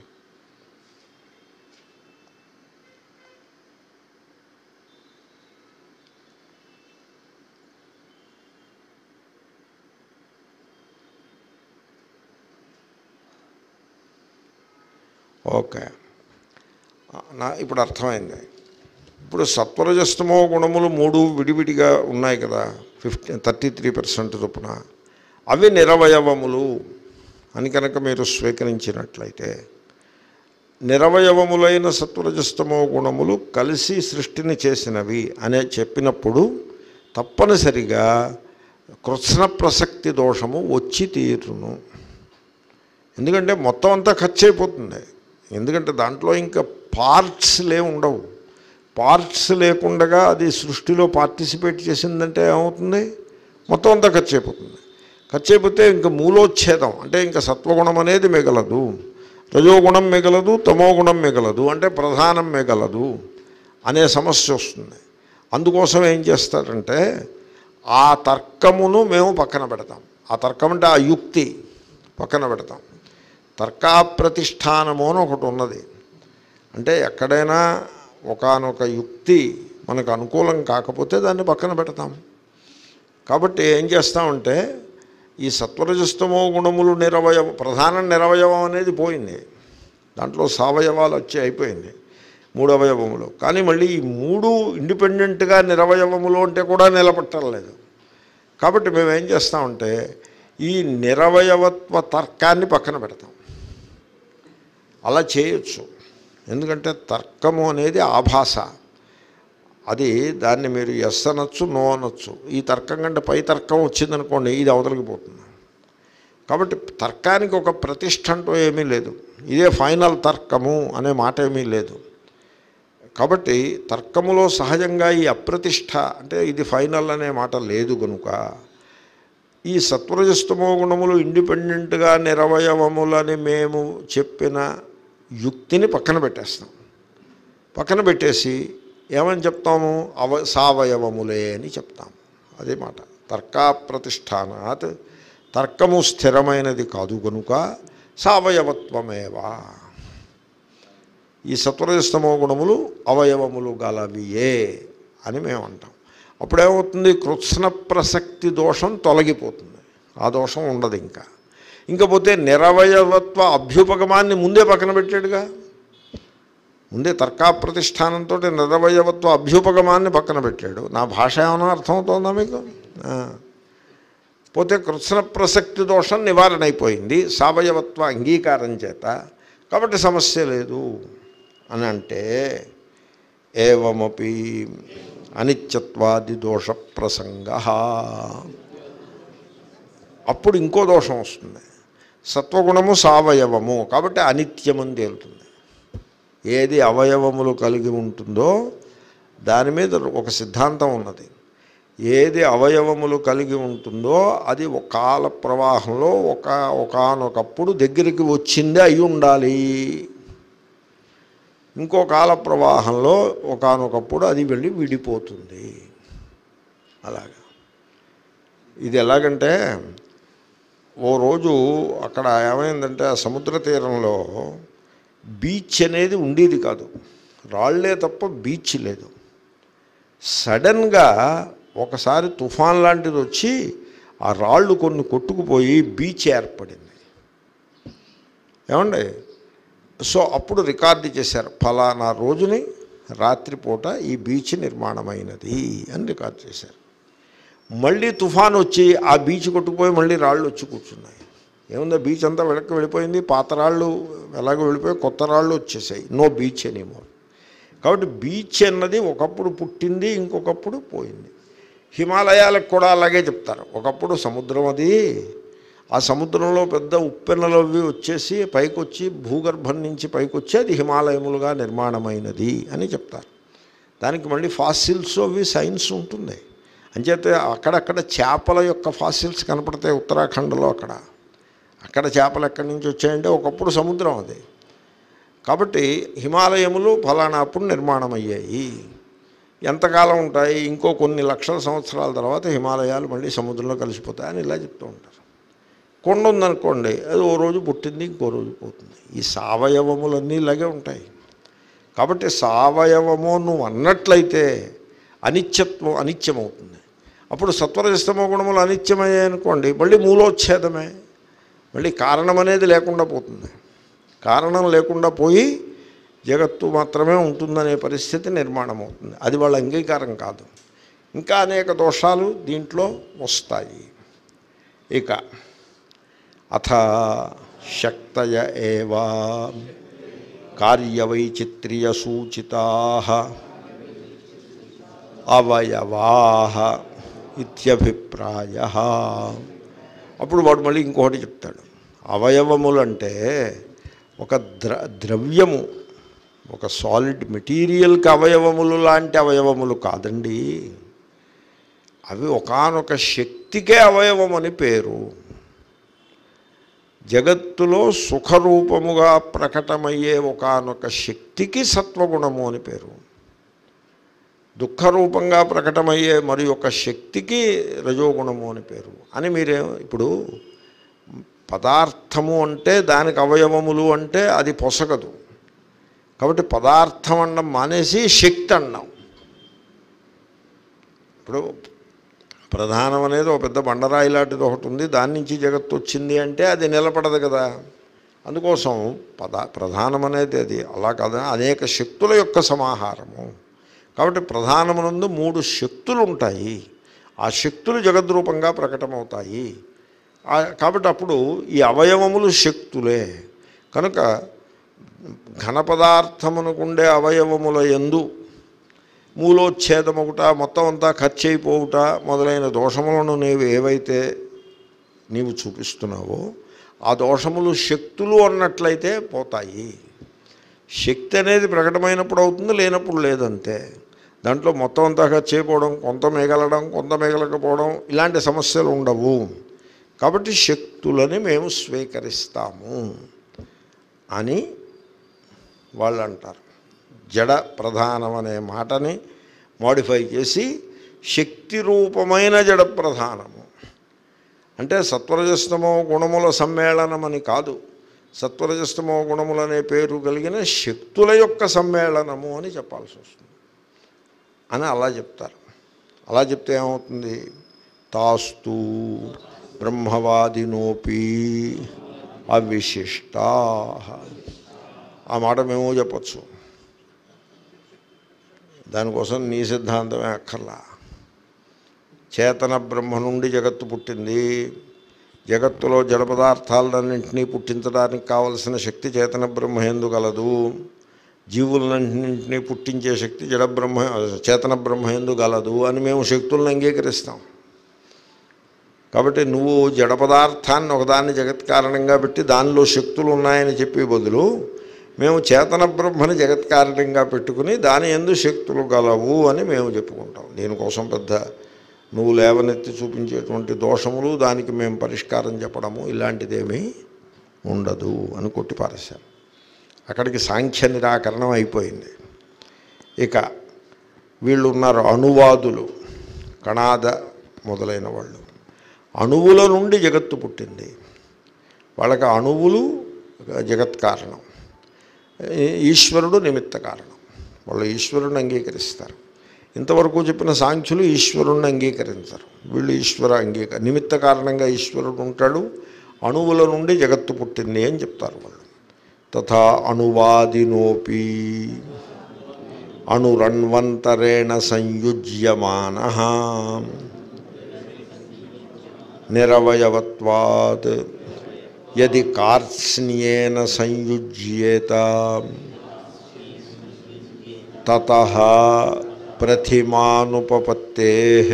ఓకే నా ఇప్పుడు అర్థమైంది ఇప్పుడు సత్వరజస్తమో గుణములు మూడు విడివిడిగా ఉన్నాయి కదా ఫిఫ్టీ థర్టీ త్రీ పర్సెంట్ చొప్పున అవి నిరవయవములు అని కనుక మీరు స్వీకరించినట్లయితే నిరవయవములైన సత్వరజస్తమో గుణములు కలిసి సృష్టిని చేసినవి అనే చెప్పినప్పుడు తప్పనిసరిగా కృత్స్న ప్రసక్తి దోషము వచ్చి తీరును ఎందుకంటే మొత్తం అంతా ఖర్చు అయిపోతుంది ఎందుకంటే దాంట్లో ఇంకా పార్ట్స్ లే ఉండవు పార్ట్స్ లేకుండగా అది సృష్టిలో పార్టిసిపేట్ చేసిందంటే ఏమవుతుంది మొత్తం అంతా ఖర్చు అయిపోతుంది ఖర్చు అయిపోతే ఇంకా మూలోచ్ఛేదం అంటే ఇంకా సత్వగుణం అనేది మిగలదు రజోగుణం మిగలదు తమోగుణం మిగలదు అంటే ప్రధానం మిగలదు అనే సమస్య వస్తుంది అందుకోసం ఏం చేస్తారంటే ఆ తర్కమును మేము పక్కన పెడతాం ఆ తర్కం అంటే ఆ యుక్తి పక్కన పెడతాం తర్కాప్రతిష్టానము అని ఒకటి ఉన్నది అంటే ఎక్కడైనా ఒకానొక యుక్తి మనకు అనుకూలం కాకపోతే దాన్ని పక్కన పెడతాం కాబట్టి ఏం చేస్తామంటే ఈ సత్వరజస్తమో గుణములు నిరవయవం ప్రధాన నిరవయవం అనేది పోయింది దాంట్లో సవయవాలు వచ్చి అయిపోయింది మూడు అవయవములు కానీ మళ్ళీ ఈ మూడు ఇండిపెండెంట్గా నిరవయవములు అంటే కూడా నిలబట్టలేదు కాబట్టి మేము ఏం చేస్తామంటే ఈ నిరవయవత్వ తర్కాన్ని పక్కన పెడతాం అలా చేయొచ్చు ఎందుకంటే తర్కము అనేది ఆభాష అది దాన్ని మీరు ఎస్ అనొచ్చు నో అనొచ్చు ఈ తర్కం కంటే పై తర్కం వచ్చిందనుకోండి ఇది అవతలికి పోతుంది కాబట్టి తర్కానికి ఒక ప్రతిష్ట అంటూ ఏమీ లేదు ఇదే ఫైనల్ తర్కము అనే మాట ఏమీ లేదు కాబట్టి తర్కములో సహజంగా ఈ అప్రతిష్ట అంటే ఇది ఫైనల్ అనే మాట లేదు కనుక ఈ సత్వరజస్తమో గుణములు ఇండిపెండెంట్గా నిరవయవములని మేము చెప్పిన యుక్తిని పక్కన పెట్టేస్తాం పక్కన పెట్టేసి ఏమని చెప్తాము అవ సావయవములే అని చెప్తాము అదే మాట తర్కాప్రతిష్టానాత్ తర్కము స్థిరమైనది కాదు కనుక సావయవత్వమేవా ఈ సత్వరజస్తమో గుణములు అవయవములు గలవియే అని మేము అంటాం అప్పుడేమవుతుంది కృత్స్న ప్రసక్తి దోషం తొలగిపోతుంది ఆ దోషం ఉండదు ఇంకా ఇంకపోతే నిరవయవత్వ అభ్యుపగమాన్ని ముందే పక్కన పెట్టాడుగా ముందే తర్కాప్రతిష్టానంతో నిరవయవత్వ అభ్యుపగమాన్ని పక్కన పెట్టాడు నా భాష ఏమైనా అర్థమవుతోందా మీకు ఆ. పోతే కృత్స్న ప్రసక్తి దోషం నివారణ అయిపోయింది సావయవత్వ అంగీకారం చేత కాబట్టి సమస్య లేదు అని అంటే ఏవమపి అనిత్యత్వాది దోష ప్రసంగ అప్పుడు ఇంకో దోషం వస్తుంది సత్వగుణము సావయవము కాబట్టి అనిత్యమని తేలుతుంది ఏది అవయవములు కలిగి ఉంటుందో దాని మీద ఒక సిద్ధాంతం ఉన్నది ఏది అవయవములు కలిగి ఉంటుందో అది ఒక కాల ప్రవాహంలో ఒక ఒకనొకప్పుడు దగ్గరికి వచ్చిందే అయి ఉండాలి ఇంకో కాల ప్రవాహంలో ఒకనొకప్పుడు అది వెళ్ళి విడిపోతుంది అలాగా ఇది ఎలాగంటే ఓ రోజు అక్కడ ఏమైందంటే ఆ సముద్ర తీరంలో బీచ్ అనేది ఉండేది కాదు రాళ్లే తప్ప బీచ్ లేదు సడన్గా ఒకసారి తుఫాన్ లాంటిది వచ్చి ఆ రాళ్ళు కొన్ని కొట్టుకుపోయి బీచ్ ఏర్పడింది ఏమండి సో అప్పుడు రికార్డు చేశారు ఫలానా రోజుని రాత్రిపూట ఈ బీచ్ నిర్మాణమైనది అని రికార్డు చేశారు మళ్ళీ తుఫాన్ వచ్చి ఆ బీచ్ కొట్టుకుపోయి మళ్ళీ రాళ్ళు వచ్చి కూర్చున్నాయి ఏముందో బీచ్ అంతా వెనక్కి వెళ్ళిపోయింది పాత రాళ్ళు ఎలాగో వెళ్ళిపోయి కొత్త రాళ్ళు వచ్చేసాయి నో బీచ్ ఎనీమోర్ కాబట్టి బీచ్ అన్నది ఒకప్పుడు పుట్టింది ఇంకొకప్పుడు పోయింది హిమాలయాలకు కూడా అలాగే చెప్తారు ఒకప్పుడు సముద్రం అది ఆ సముద్రంలో పెద్ద ఉప్పెన్నలు అవి వచ్చేసి పైకొచ్చి భూగర్భం నుంచి పైకొచ్చి అది హిమాలయములుగా నిర్మాణమైనది అని చెప్తారు దానికి మళ్ళీ ఫాసిల్స్ అవి సైన్స్ ఉంటుంది అంచేతే అక్కడక్కడ చేపల యొక్క ఫాసిల్స్ కనపడతాయి ఉత్తరాఖండ్లో అక్కడ అక్కడ చేపలు ఎక్కడి నుంచి వచ్చాయంటే ఒకప్పుడు సముద్రం అది కాబట్టి హిమాలయములు ఫలానా అప్పుడు నిర్మాణం అయ్యాయి ఎంతకాలం ఉంటాయి ఇంకో కొన్ని లక్షల సంవత్సరాల తర్వాత హిమాలయాలు మళ్ళీ సముద్రంలో కలిసిపోతాయని ఇలా చెప్తూ ఉంటారు కొండ ఉందనుకోండి అది ఓ రోజు పుట్టింది ఇంకో రోజు పోతుంది ఈ సావయవములన్నీ ఇలాగే ఉంటాయి కాబట్టి సావయవము నువ్వు అన్నట్లయితే అనిత్యత్వం అనిత్యమవుతుంది అప్పుడు సత్వరజస్తమో గుణములు అనిత్యమయ్యాయి అనుకోండి మళ్ళీ మూలోచ్ఛేదమే మళ్ళీ కారణం అనేది లేకుండా పోతుంది కారణం లేకుండా పోయి జగత్తు మాత్రమే ఉంటుందనే పరిస్థితి నిర్మాణం అవుతుంది అది వాళ్ళ అంగీకారం కాదు ఇంకా అనేక దోషాలు దీంట్లో వస్తాయి ఇక అథ శక్తయ ఏవా కార్యవైచిత్ర్య సూచితా అవయవా ఇత్యభిప్రాయ అప్పుడు వాడు మళ్ళీ ఇంకొకటి చెప్తాడు అవయవములంటే ఒక ద్ర ద్రవ్యము ఒక సాలిడ్ మెటీరియల్కి అవయవములు లాంటి అవయవములు కాదండి అవి ఒకానొక శక్తికే అవయవం అని పేరు జగత్తులో సుఖరూపముగా ప్రకటమయ్యే ఒకానొక శక్తికి సత్వగుణము అని పేరు దుఃఖరూపంగా ప్రకటమయ్యే మరి ఒక శక్తికి రజోగుణము అని పేరు అని మీరే ఇప్పుడు పదార్థము అంటే దానికి అవయవములు అంటే అది పొసగదు కాబట్టి పదార్థం అన్నం మానేసి శక్తి అన్నాం ఇప్పుడు ప్రధానం అనేది ఒక పెద్ద బండరాయి లాంటిది ఒకటి ఉంది దాని నుంచి జగత్తు వచ్చింది అంటే అది నిలబడదు కదా అందుకోసం పద ప్రధానం అనేది అది అలా కాదు అనేక శక్తుల యొక్క సమాహారము కాబట్టి ప్రధానమునందు మూడు శక్తులు ఉంటాయి ఆ శక్తులు జగద్రూపంగా ప్రకటమవుతాయి ఆ- కాబట్టి అప్పుడు ఈ అవయవములు శక్తులే కనుక ఘన పదార్థమునకుండే అవయవముల ఎందు మూలోచ్ఛేదమొకట మొత్తం అంతా ఖర్చు అయిపోవుట మొదలైన దోషములను నీవు ఏవైతే నీవు చూపిస్తున్నావో ఆ దోషములు శక్తులు అన్నట్లయితే పోతాయి శక్తి అనేది ప్రకటమైనప్పుడు అవుతుంది లేనప్పుడు లేదంతే దాంట్లో మొత్తం అంతా ఖర్చు అయిపోవడం కొంత మిగలడం కొంత మిగలకపోవడం ఇలాంటి సమస్యలు ఉండవు కాబట్టి శక్తులని మేము స్వీకరిస్తాము అని వాళ్ళు అంటారు జడ ప్రధానం అనే మాటని మోడిఫై చేసి శక్తి రూపమైన జడ ప్రధానము అంటే సత్వరజస్తమో గుణముల సమ్మేళనమని కాదు సత్వరజస్తమో గుణములనే పేరు కలిగిన శక్తుల యొక్క సమ్మేళనము అని చెప్పాల్సి వస్తుంది అని అలా చెప్తారు అలా చెప్తే ఏమవుతుంది తాస్తు బ్రహ్మవాదినోపి అవిశిష్టా ఆ మాట మేము చెప్పచ్చు దానికోసం నీ సిద్ధాంతమే అక్కర్లా చేతన బ్రహ్మ నుండి జగత్తు పుట్టింది జగత్తులో జడ పదార్థాలన్నింటినీ పుట్టించడానికి కావలసిన శక్తి చేతన బ్రహ్మ ఎందు గలదు జీవులన్నింటినీ పుట్టించే శక్తి జడ బ్రహ్మ చేతన బ్రహ్మ ఎందు గలదు అని మేము శక్తులను అంగీకరిస్తాం కాబట్టి నువ్వు జడ పదార్థాన్ని ఒకదాన్ని జగత్ కారణంగా పెట్టి దానిలో శక్తులు ఉన్నాయని చెప్పే బదులు మేము చేతన బ్రహ్మని జగత్ కారణంగా పెట్టుకుని దాని ఎందు శక్తులు గలవు అని మేము చెప్పుకుంటాం దీనికోసం పెద్ద నువ్వు లేవనెత్తి చూపించేటువంటి దోషములు దానికి మేము పరిష్కారం చెప్పడము ఇలాంటిదేమీ ఉండదు అని కొట్టిపారేశారు అక్కడికి సాంఖ్య నిరాకరణం అయిపోయింది ఇక వీళ్ళు ఉన్నారు అనువాదులు కణాద మొదలైన వాళ్ళు అణువుల నుండి జగత్తు పుట్టింది వాళ్ళకి అణువులు జగత్ కారణం ఈ- ఈశ్వరుడు నిమిత్త కారణం వాళ్ళు ఈశ్వరుని అంగీకరిస్తారు ఇంతవరకు చెప్పిన సాంఖ్యులు ఈశ్వరుణ్ణి అంగీకరించరు వీళ్ళు ఈశ్వర అంగీక నిమిత్త కారణంగా ఈశ్వరుడు ఉంటాడు అణువుల నుండి జగత్తు పుట్టింది అని చెప్తారు వాళ్ళు తథా అణువాదినోపి అణురణ్వంతరేణ సంయుజ్యమాన నిరవయవత్వాత్ యది కార్త్స్న్యేన సంయుజ్యేత తత ప్రతిమానుపపత్తే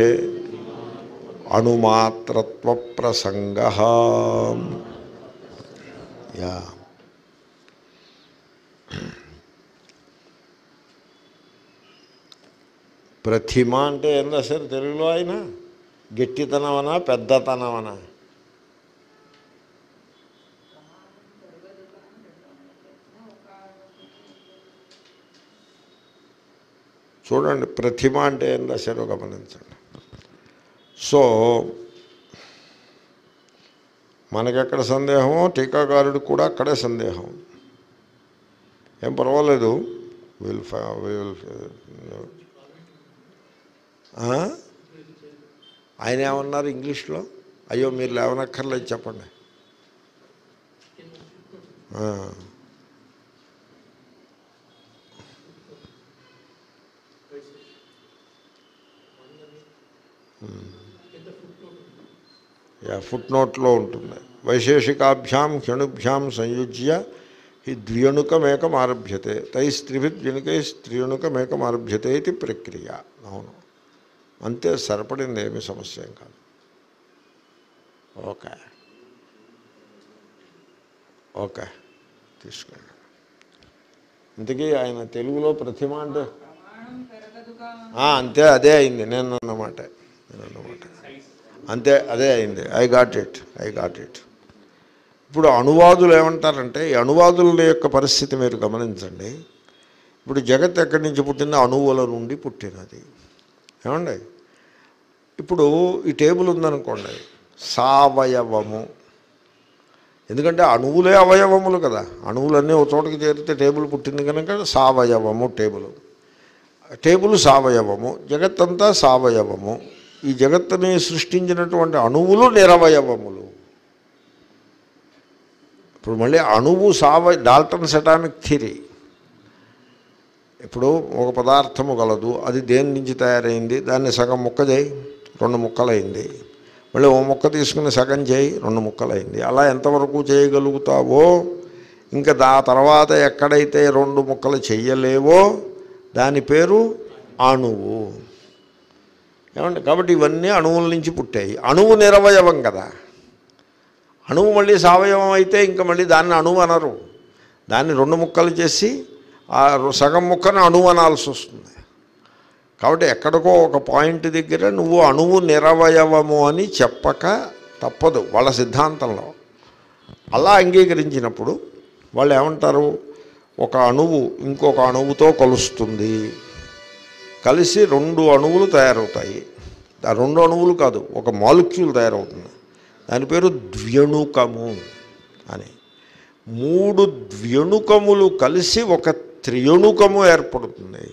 అణుమాత్రత్వ ప్రసంగ యా ప్రతిమ అంటే ఏం రాశారు తెలుగులో ఆయన గట్టితనమనా పెద్దతనమనా చూడండి ప్రతిమ అంటే ఏం రాశారో గమనించండి సో మనకెక్కడ సందేహమో టీకాకారుడికి కూడా అక్కడే సందేహం ఏం పర్వాలేదు విల్ విల్ ఆయన ఏమన్నారు ఇంగ్లీష్లో అయ్యో మీరు లేవనక్కర్లేదు చెప్పండి ఆ. ఫుట్ నోట్లో ఉంటుంది వైశేషికాభ్యాం క్షణుభ్యాం సంయుజ్య ఈ ద్వ్యణుకమేకం ఆరభ్యతే తై స్త్రిభిద్వ్యనుకై స్త్రియణుకమేకం ఆరభ్యతే ఇది ప్రక్రియ అవును అంతే సరిపడింది ఏమీ సమస్య ఏం కాదు ఓకే ఓకే తీసుకోండి ఇంతకీ ఆయన తెలుగులో ప్రతిమ అంటే ఆ, అంతే అదే అయింది నేను అన్నమాట నేను అన్నమాట అంతే అదే అయింది I got it I got it ఇప్పుడు అణువాదులు ఏమంటారంటే ఈ అణువాదుల యొక్క పరిస్థితి మీరు గమనించండి ఇప్పుడు జగత్ ఎక్కడి నుంచి పుట్టిందో అణువుల నుండి పుట్టినది ఏమండి ఇప్పుడు ఈ టేబుల్ ఉందనుకోండి సావయవము ఎందుకంటే అణువులే అవయవములు కదా అణువులన్నీ ఒక చోటకి చేరితే టేబుల్ పుట్టింది కనుక సావయవము టేబుల్ టేబుల్ సావయవము జగత్తంతా సావయవము ఈ జగత్తుని సృష్టించినటువంటి అణువులు నిరవయవములు ఇప్పుడు మళ్ళీ అణువు సావ డాల్టన్ సెటామిక్ థిరీ ఇప్పుడు ఒక పదార్థము గలదు అది దేని నుంచి తయారైంది దాన్ని సగం ముక్క చేయి రెండు ముక్కలైంది మళ్ళీ ఓ ముక్క తీసుకుని సగం చేయి రెండు ముక్కలైంది అలా ఎంతవరకు చేయగలుగుతావో ఇంకా దా తర్వాత ఎక్కడైతే రెండు ముక్కలు చెయ్యలేవో దాని పేరు అణువు ఏమండి కాబట్టి ఇవన్నీ అణువుల నుంచి పుట్టాయి అణువు నిరవయవం కదా అణువు మళ్ళీ సావయవం అయితే ఇంకా మళ్ళీ దాన్ని అణువు అనరు దాన్ని రెండు ముక్కలు చేసి ఆ రు- సగం ముక్కను అణువు అనాల్సి వస్తుంది కాబట్టి ఎక్కడికో ఒక పాయింట్ దగ్గర నువ్వు అణువు నిరవయవము అని చెప్పక తప్పదు వాళ్ళ సిద్ధాంతంలో అలా అంగీకరించినప్పుడు వాళ్ళు ఏమంటారు ఒక అణువు ఇంకొక అణువుతో కలుస్తుంది కలిసి రెండు అణువులు తయారవుతాయి ఆ రెండు అణువులు కాదు ఒక మాలిక్యూల్ తయారవుతుంది దాని పేరు ద్వ్యణుకము అని మూడు ద్వ్యణుకములు కలిసి ఒక త్రియణుకము ఏర్పడుతుంది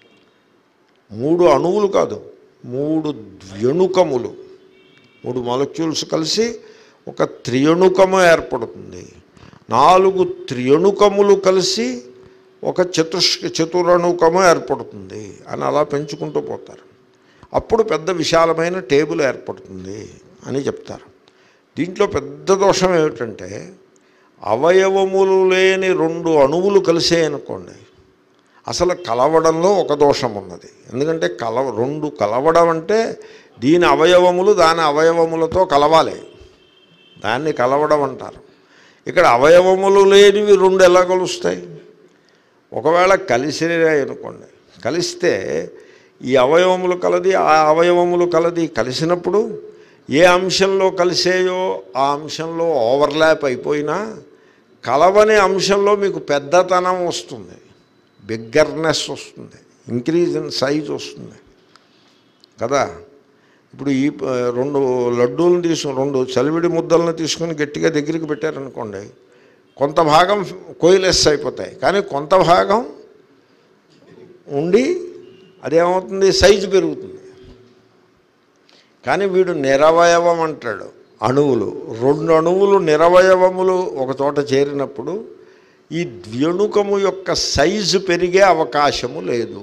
మూడు అణువులు కాదు మూడు ద్వ్యణుకములు మూడు మాలిక్యూల్స్ కలిసి ఒక త్రియణుకము ఏర్పడుతుంది నాలుగు త్రియణుకములు కలిసి ఒక చతుష్ చతురణుకము ఏర్పడుతుంది అని అలా పెంచుకుంటూ పోతారు అప్పుడు పెద్ద విశాలమైన టేబుల్ ఏర్పడుతుంది అని చెప్తారు దీంట్లో పెద్ద దోషం ఏమిటంటే అవయవములు లేని రెండు అణువులు కలిసాయనుకోండి అసలు కలవడంలో ఒక దోషం ఉన్నది ఎందుకంటే కలవ రెండు కలవడం అంటే దీని అవయవములు దాని అవయవములతో కలవాలి దాన్ని కలవడం అంటారు ఇక్కడ అవయవములు లేనివి రెండు ఎలా కలుస్తాయి ఒకవేళ కలిసినాయి అనుకోండి కలిస్తే ఈ అవయవములు కలది ఆ అవయవములు కలది కలిసినప్పుడు ఏ అంశంలో కలిసేయో ఆ అంశంలో ఓవర్లాప్ అయిపోయినా కలవని అంశంలో మీకు పెద్దతనం వస్తుంది బిగ్గర్నెస్ వస్తుంది ఇంక్రీజ్ ఇన్ సైజ్ వస్తుంది కదా ఇప్పుడు ఈ ప- రెండు లడ్డూలను తీసుకుని రెండు చలివిడి ముద్దలను తీసుకుని గట్టిగా దగ్గరికి పెట్టారనుకోండి కొంత భాగం కోయిలెస్ అయిపోతాయి కానీ కొంత భాగం ఉండి అదేమవుతుంది సైజు పెరుగుతుంది కానీ వీడు నిరవయవం అంటాడు అణువులు రెండు అణువులు నిరవయవములు ఒక చోట చేరినప్పుడు ఈ ద్వ్యణుకము యొక్క సైజు పెరిగే అవకాశము లేదు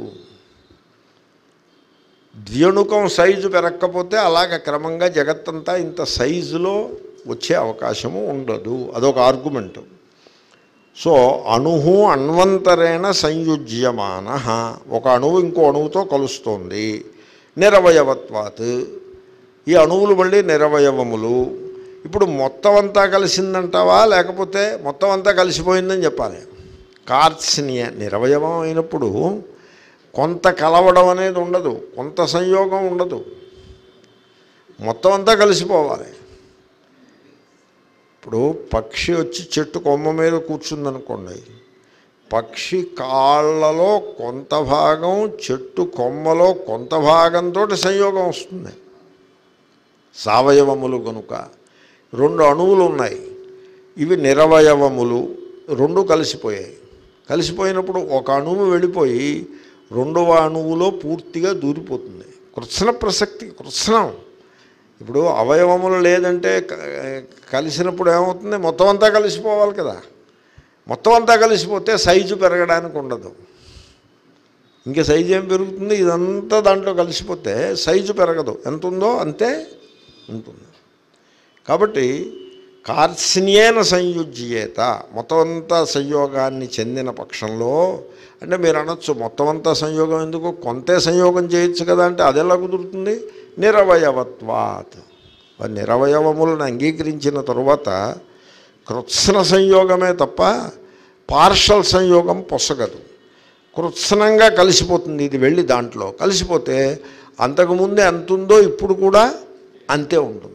ద్వ్యణుకం సైజు పెరగకపోతే అలాగ క్రమంగా జగత్తంతా ఇంత సైజులో వచ్చే అవకాశము ఉండదు అదొక ఆర్గ్యుమెంటు సో అణువు అణ్వంతరేణ సంయుజ్యమాన ఒక అణువు ఇంకో అణువుతో కలుస్తోంది నిరవయవత్వాత్ ఈ అణువులు మళ్ళీ నిరవయవములు ఇప్పుడు మొత్తం అంతా కలిసిందంటావా లేకపోతే మొత్తం అంతా కలిసిపోయిందని చెప్పాలి కార్త్స్నియ నిరవయవం అయినప్పుడు కొంత కలవడం అనేది ఉండదు కొంత సంయోగం ఉండదు మొత్తం అంతా కలిసిపోవాలి ఇప్పుడు పక్షి వచ్చి చెట్టు కొమ్మ మీద కూర్చుందనుకోండి పక్షి కాళ్ళలో కొంత భాగం చెట్టు కొమ్మలో కొంత భాగంతో సంయోగం వస్తుంది సవయవములు కనుక రెండు అణువులు ఉన్నాయి ఇవి నిరవయవములు రెండు కలిసిపోయాయి కలిసిపోయినప్పుడు ఒక అణువు వెళ్ళిపోయి రెండవ అణువులో పూర్తిగా దూరిపోతుంది కృత్సన ప్రసక్తి కృత్సనం ఇప్పుడు అవయవములు లేదంటే క- కలిసినప్పుడు ఏమవుతుంది మొత్తం అంతా కలిసిపోవాలి కదా మొత్తం అంతా కలిసిపోతే సైజు పెరగడానికి ఉండదు ఇంకా సైజు ఏం పెరుగుతుంది ఇదంతా దాంట్లో కలిసిపోతే సైజు పెరగదు ఎంత ఉందో అంతే ఉంటుంది కాబట్టి కార్సినియేన సంయుజ్యేత మొత్తం అంతా సంయోగాన్ని చెందిన పక్షంలో అంటే మీరు అనొచ్చు మొత్తం అంతా సంయోగం ఎందుకు కొంతే సంయోగం చేయొచ్చు కదా అంటే అది ఎలా కుదురుతుంది నిరవయవత్వాత్ వారి నిరవయవములను అంగీకరించిన తరువాత కృత్స్న సంయోగమే తప్ప పార్షల్ సంయోగం పొసగదు కృత్స్నంగా కలిసిపోతుంది ఇది వెళ్ళి దాంట్లో కలిసిపోతే అంతకుముందు ఎంత ఉందో ఇప్పుడు కూడా అంతే ఉంటుంది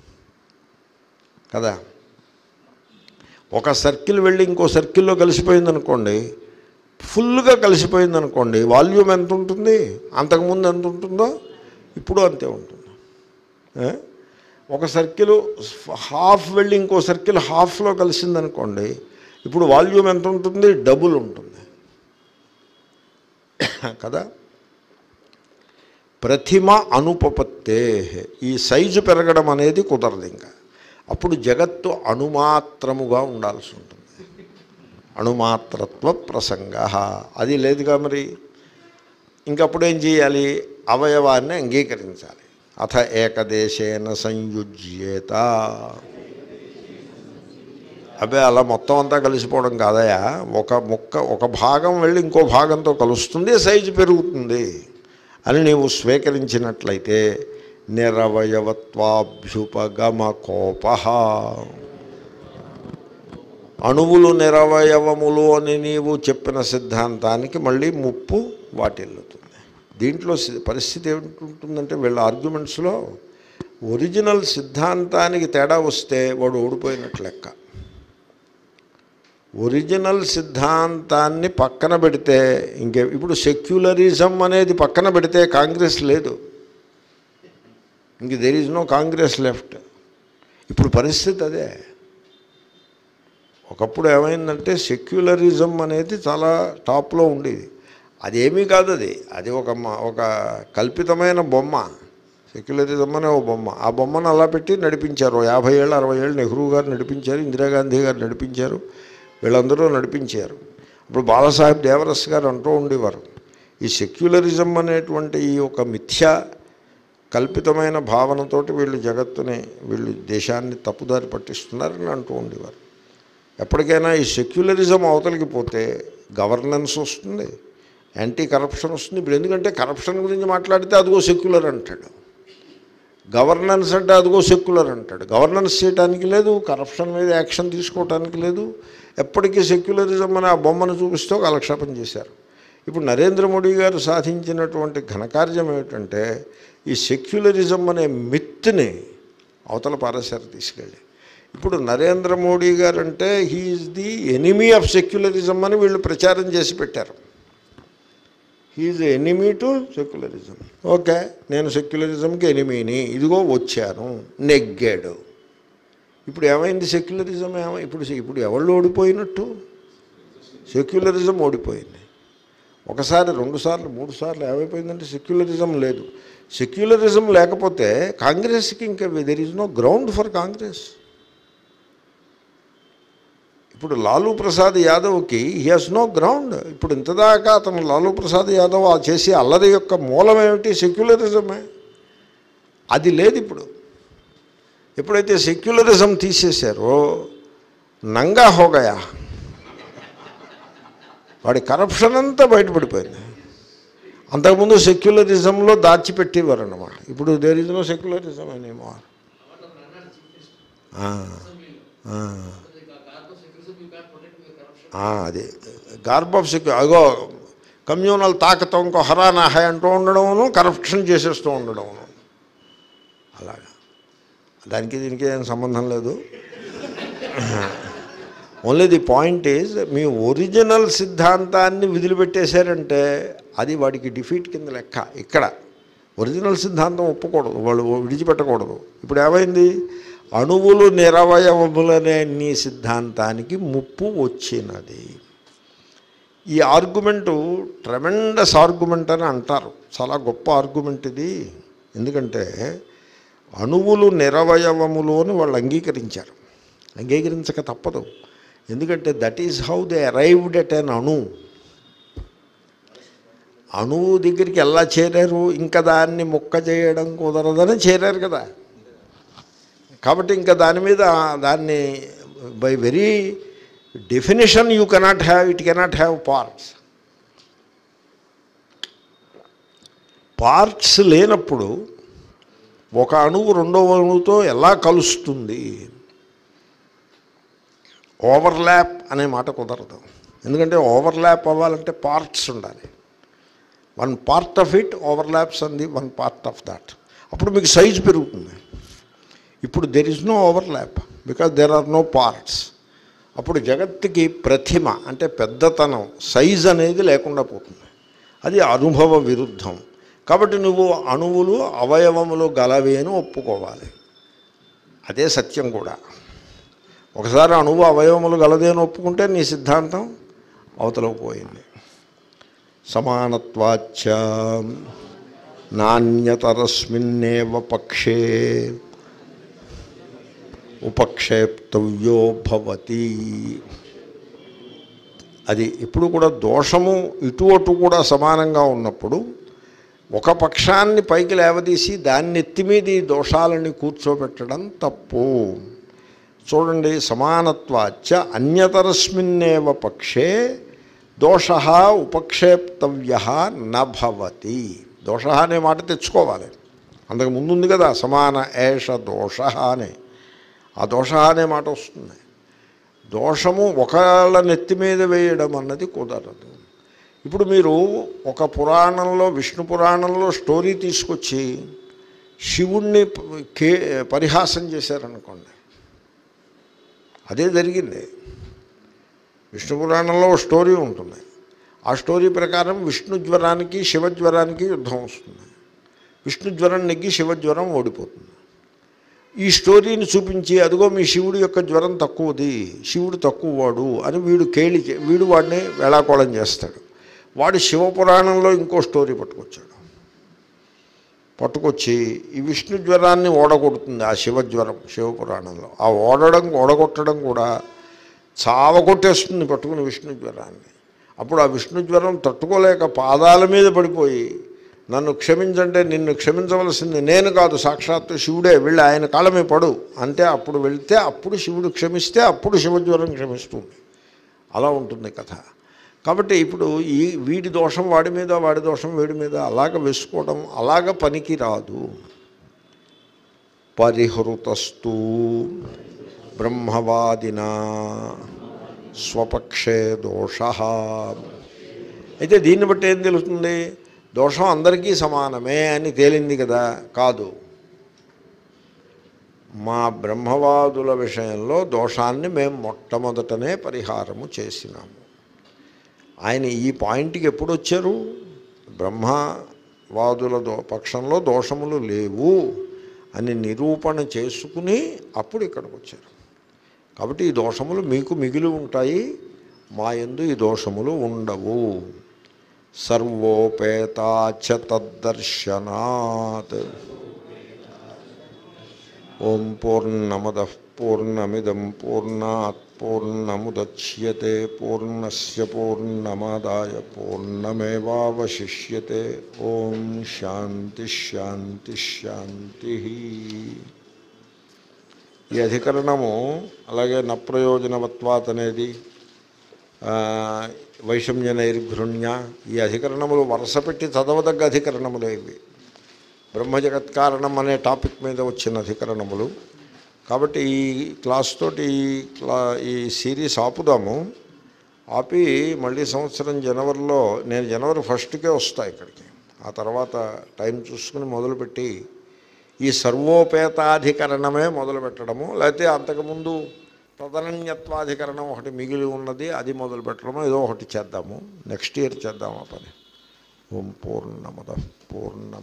కదా ఒక సర్కిల్ వెళ్ళి ఇంకో సర్కిల్లో కలిసిపోయింది అనుకోండి ఫుల్గా కలిసిపోయింది అనుకోండి వాల్యూమ్ ఎంత ఉంటుంది అంతకుముందు ఎంత ఉంటుందో ఇప్పుడు అంతే ఉంటుంది ఏ? ఒక సర్కిల్ హాఫ్ వెళ్ళి ఇంకో సర్కిల్ హాఫ్లో కలిసిందనుకోండి ఇప్పుడు వాల్యూమ్ ఎంత ఉంటుంది డబుల్ ఉంటుంది కదా ప్రతిమ అనుపపత్తే ఈ సైజు పెరగడం అనేది కుదరదు ఇంకా అప్పుడు జగత్తు అణుమాత్రముగా ఉండాల్సి ఉంటుంది అణుమాత్రత్వ ప్రసంగ అది లేదుగా మరి ఇంకప్పుడు ఏం చేయాలి అవయవాన్ని అంగీకరించాలి అథ ఏకదేశేన సంయుజ్యేత అబ్బే అలా మొత్తం అంతా కలిసిపోవడం కాదయా ఒక ముక్క ఒక భాగం వెళ్ళి ఇంకో భాగంతో కలుస్తుంది సైజు పెరుగుతుంది అని నీవు స్వీకరించినట్లయితే నిరవయవత్వాభ్యుపగమ కోప అణువులు నిరవయవములు అని నీవు చెప్పిన సిద్ధాంతానికి మళ్ళీ ముప్పు వాటిల్లుతుంది దీంట్లో సి- పరిస్థితి ఏమిటి వీళ్ళ ఆర్గ్యుమెంట్స్లో ఒరిజినల్ సిద్ధాంతానికి తేడా వస్తే వాడు ఓడిపోయినట్లు లెక్క ఒరిజినల్ సిద్ధాంతాన్ని పక్కన పెడితే ఇంకే ఇప్పుడు సెక్యులరిజం అనేది పక్కన పెడితే కాంగ్రెస్ లేదు ఇంక there is no Congress left ఇప్పుడు పరిస్థితి అదే ఒకప్పుడు ఏమైందంటే సెక్యులరిజం అనేది చాలా టాప్లో ఉండేది అదేమీ కాదు అది అది ఒక మ- ఒక కల్పితమైన బొమ్మ సెక్యులరిజం అనే ఒక బొమ్మ ఆ బొమ్మను అలా పెట్టి నడిపించారు ఓ యాభై ఏళ్ళు అరవై ఏళ్ళు నెహ్రూ గారు నడిపించారు ఇందిరాగాంధీ గారు నడిపించారు వీళ్ళందరూ నడిపించారు ఇప్పుడు బాలాసాహెబ్ దేవరస్ గారు అంటూ ఉండేవారు ఈ సెక్యులరిజం అనేటువంటి ఈ ఒక మిథ్య కల్పితమైన భావనతోటి వీళ్ళు జగత్తుని వీళ్ళు దేశాన్ని తప్పుదారి పట్టిస్తున్నారని అంటూ ఉండేవారు ఎప్పటికైనా ఈ సెక్యులరిజం అవతలికి పోతే గవర్నెన్స్ వస్తుంది యాంటీ కరప్షన్ వస్తుంది ఇప్పుడు ఎందుకంటే కరప్షన్ గురించి మాట్లాడితే అదిగో సెక్యులర్ అంటాడు గవర్నెన్స్ అంటే అదిగో సెక్యులర్ అంటాడు గవర్నెన్స్ చేయడానికి లేదు కరప్షన్ మీద యాక్షన్ తీసుకోవడానికి లేదు ఎప్పటికీ సెక్యులరిజం అని ఆ బొమ్మను చూపిస్తూ కాలక్షేపం చేశారు ఇప్పుడు నరేంద్ర మోడీ గారు సాధించినటువంటి ఘనకార్యం ఏమిటంటే ఈ సెక్యులరిజం అనే మిత్ని అవతల పారేశారు తీసుకెళ్ళి ఇప్పుడు నరేంద్ర మోడీ గారు అంటే he is the enemy of secularism అని వీళ్ళు ప్రచారం చేసి పెట్టారు he is enemy to secularism okay నేను సెక్యులరిజంకి ఎనిమీని ఇదిగో వచ్చాను నెగ్గాడు ఇప్పుడు ఏమైంది సెక్యులరిజం ఏమై ఇప్పుడు ఇప్పుడు ఎవళ్ళు ఓడిపోయినట్టు సెక్యులరిజం ఓడిపోయింది ఒకసారి రెండు సార్లు మూడు సార్లు ఏమైపోయిందంటే సెక్యులరిజం లేదు సెక్యులరిజం లేకపోతే కాంగ్రెస్కి ఇంకా there is no ground for Congress ఇప్పుడు లాలూ ప్రసాద్ యాదవ్కి హీ హాజ్ నో గ్రౌండ్ ఇప్పుడు ఇంతదాకా అతను లాలూ ప్రసాద్ యాదవ్ ఆ చేసే అల్లరి యొక్క మూలం ఏమిటి సెక్యులరిజమే అది లేదు ఇప్పుడు ఎప్పుడైతే సెక్యులరిజం తీసేశారో నంగా హోగయా వాడి కరప్షన్ అంతా బయటపడిపోయింది అంతకుముందు సెక్యులరిజంలో దాచిపెట్టేవారు అన్నమాట ఇప్పుడు దేర్ ఇస్ నో సెక్యులరిజం అనేమో అది గార్బ్ ఆఫ్ సెక్యూ అగో కమ్యూనల్ తాకతో ఇంకో హరానా హై అంటూ ఉండడమును కరప్షన్ చేసేస్తూ ఉండడమును అలాగా దానికి దీనికి ఏం సంబంధం లేదు ఓన్లీ ది పాయింట్ ఈజ్ మీ ఒరిజినల్ సిద్ధాంతాన్ని వదిలిపెట్టేశారంటే అది వాడికి డిఫీట్ కింద లెక్క ఇక్కడ ఒరిజినల్ సిద్ధాంతం ఒప్పుకూడదు వాళ్ళు విడిచిపెట్టకూడదు ఇప్పుడు ఏమైంది అణువులు నిరవయవములనే నీ సిద్ధాంతానికి ముప్పు వచ్చినది ఈ ఆర్గ్యుమెంటు ట్రెమెండస్ ఆర్గ్యుమెంట్ అని అంటారు చాలా గొప్ప ఆర్గ్యుమెంట్ ఇది ఎందుకంటే అణువులు నిరవయవములు అని వాళ్ళు అంగీకరించారు అంగీకరించక తప్పదు ఎందుకంటే that is how they arrived at an అణు అణువు దగ్గరికి ఎలా చేరారు ఇంకా దాన్ని ముక్క చేయడం కుదరదని చేరారు కదా కాబట్టి ఇంకా దాని మీద దాన్ని by very definition you cannot have it cannot have parts parts లేనప్పుడు ఒక అణువు రెండవ అణువుతో ఎలా కలుస్తుంది ఓవర్లాప్ అనే మాట కుదరదు ఎందుకంటే ఓవర్లాప్ అవ్వాలంటే పార్ట్స్ ఉండాలి one part of it overlaps అంది వన్ పార్ట్ ఆఫ్ దాట్ అప్పుడు మీకు సైజు పెరుగుతుంది ఇప్పుడు there is no overlap because there are no parts అప్పుడు జగత్తుకి ప్రతిమ అంటే పెద్దతనం సైజ్ అనేది లేకుండా పోతుంది అది అనుభవ విరుద్ధం కాబట్టి నువ్వు అణువులు అవయవములు గలవి అని ఒప్పుకోవాలి అదే సత్యం కూడా ఒకసారి అణువు అవయవములు గలది అని ఒప్పుకుంటే నీ సిద్ధాంతం అవతలకు పోయింది సమానత్వాచ్చ నాణ్యతరస్మిన్నేవ పక్షే ఉపక్షేప్తవ్యో భవతి అది ఇప్పుడు కూడా దోషము ఇటు అటు కూడా సమానంగా ఉన్నప్పుడు ఒక పక్షాన్ని పైకి లేవదీసి దాన్ని ఎత్తి మీద ఈ దోషాలని కూర్చోబెట్టడం తప్పు చూడండి సమానత్వాచ్చ అన్యతరస్మిన్నేవ పక్షే దోష ఉపక్షేప్తవ్య నభవతి దోష అనే మాట తెచ్చుకోవాలి అంతకు ముందుంది కదా సమాన ఏష దోష అనే ఆ దోష అనే మాట వస్తుంది దోషము ఒకళ్ళ నెత్తి మీద వేయడం అన్నది కుదరదు ఇప్పుడు మీరు ఒక పురాణంలో విష్ణు పురాణంలో స్టోరీ తీసుకొచ్చి శివుణ్ణి కే పరిహాసం చేశారనుకోండి అదే జరిగింది విష్ణు పురాణంలో ఓ స్టోరీ ఉంటుంది ఆ స్టోరీ ప్రకారం విష్ణు జ్వరానికి శివజ్వరానికి యుద్ధం వస్తుంది విష్ణు జ్వరం నెగ్గి శివజ్వరం ఓడిపోతుంది ఈ స్టోరీని చూపించి అదిగో మీ శివుడి యొక్క జ్వరం తక్కువది శివుడు తక్కువ వాడు అని వీడు కేళి చే- వీడు వాడిని వేళాకోళం చేస్తాడు వాడు శివపురాణంలో ఇంకో స్టోరీ పట్టుకొచ్చాడు పట్టుకొచ్చి ఈ విష్ణు జ్వరాన్ని ఓడగొడుతుంది ఆ శివజ్వరం శివపురాణంలో ఆ ఓడడం ఓడగొట్టడం కూడా చావగొట్టేస్తుంది పట్టుకుని విష్ణు జ్వరాన్ని అప్పుడు ఆ విష్ణు జ్వరం తట్టుకోలేక పాదాల మీద పడిపోయి నన్ను క్షమించంటే నిన్ను క్షమించవలసింది నేను కాదు సాక్షాత్తు శివుడే వెళ్ళి ఆయన కాళ్ళమే పడు అంటే అప్పుడు వెళ్తే అప్పుడు శివుడు క్షమిస్తే అప్పుడు శివజ్వరం క్షమిస్తుంది అలా ఉంటుంది కథ కాబట్టి ఇప్పుడు ఈ వీడి దోషం వాడి మీద వాడి దోషం వీడి మీద అలాగ వేసుకోవడం అలాగ పనికి రాదు పరిహృతస్తు బ్రహ్మవాదినా స్వపక్షే దోష అయితే దీన్ని బట్టి ఏం తెలుస్తుంది దోషం అందరికీ సమానమే అని తేలింది కదా కాదు మా బ్రహ్మవాదుల విషయంలో దోషాన్ని మేము మొట్టమొదటనే పరిహారము చేసినాము ఆయన ఈ పాయింట్కి ఎప్పుడు వచ్చారు బ్రహ్మవాదుల దో పక్షంలో దోషములు లేవు అని నిరూపణ చేసుకుని అప్పుడు ఇక్కడికి వచ్చారు కాబట్టి ఈ దోషములు మీకు మిగిలి ఉంటాయి మా యందు ఈ దోషములు ఉండవు సర్వోపేతాచ తద్దర్శనాత్ ఓం పూర్ణమద పూర్ణమిదం పూర్ణాత్ పూర్ణముద్యతే పూర్ణస్య పూర్ణమాదాయ పూర్ణమేవాశిష్యతే ఓం శాంతి శాంతి శాంతి ఈ అధికరణము అలాగే నప్రయోజనవత్వాత్ అనేది ఆ, వైషమ్య నైర్ఘృణ్య ఈ అధికరణములు వరుస పెట్టి చదవదగ్గ అధికరణములు ఇవి బ్రహ్మజగత్కారణం అనే టాపిక్ మీద వచ్చిన అధికరణములు కాబట్టి ఈ క్లాస్ తోటి ఈ క్లా ఈ సిరీస్ ఆపుదాము ఆపి మళ్ళీ సంవత్సరం జనవరిలో నేను జనవరి ఫస్ట్కే వస్తా ఇక్కడికి ఆ తర్వాత టైం చూసుకుని మొదలుపెట్టి ఈ సర్వోపేతాధికరణమే మొదలు పెట్టడము లేకపోతే అంతకుముందు తదనన్యత్వాధికరణం ఒకటి మిగిలి ఉన్నది అది మొదలు పెట్టడము ఏదో ఒకటి చేద్దాము నెక్స్ట్ ఇయర్ చేద్దాం ఆ పని ఓం పూర్ణమద పూర్ణ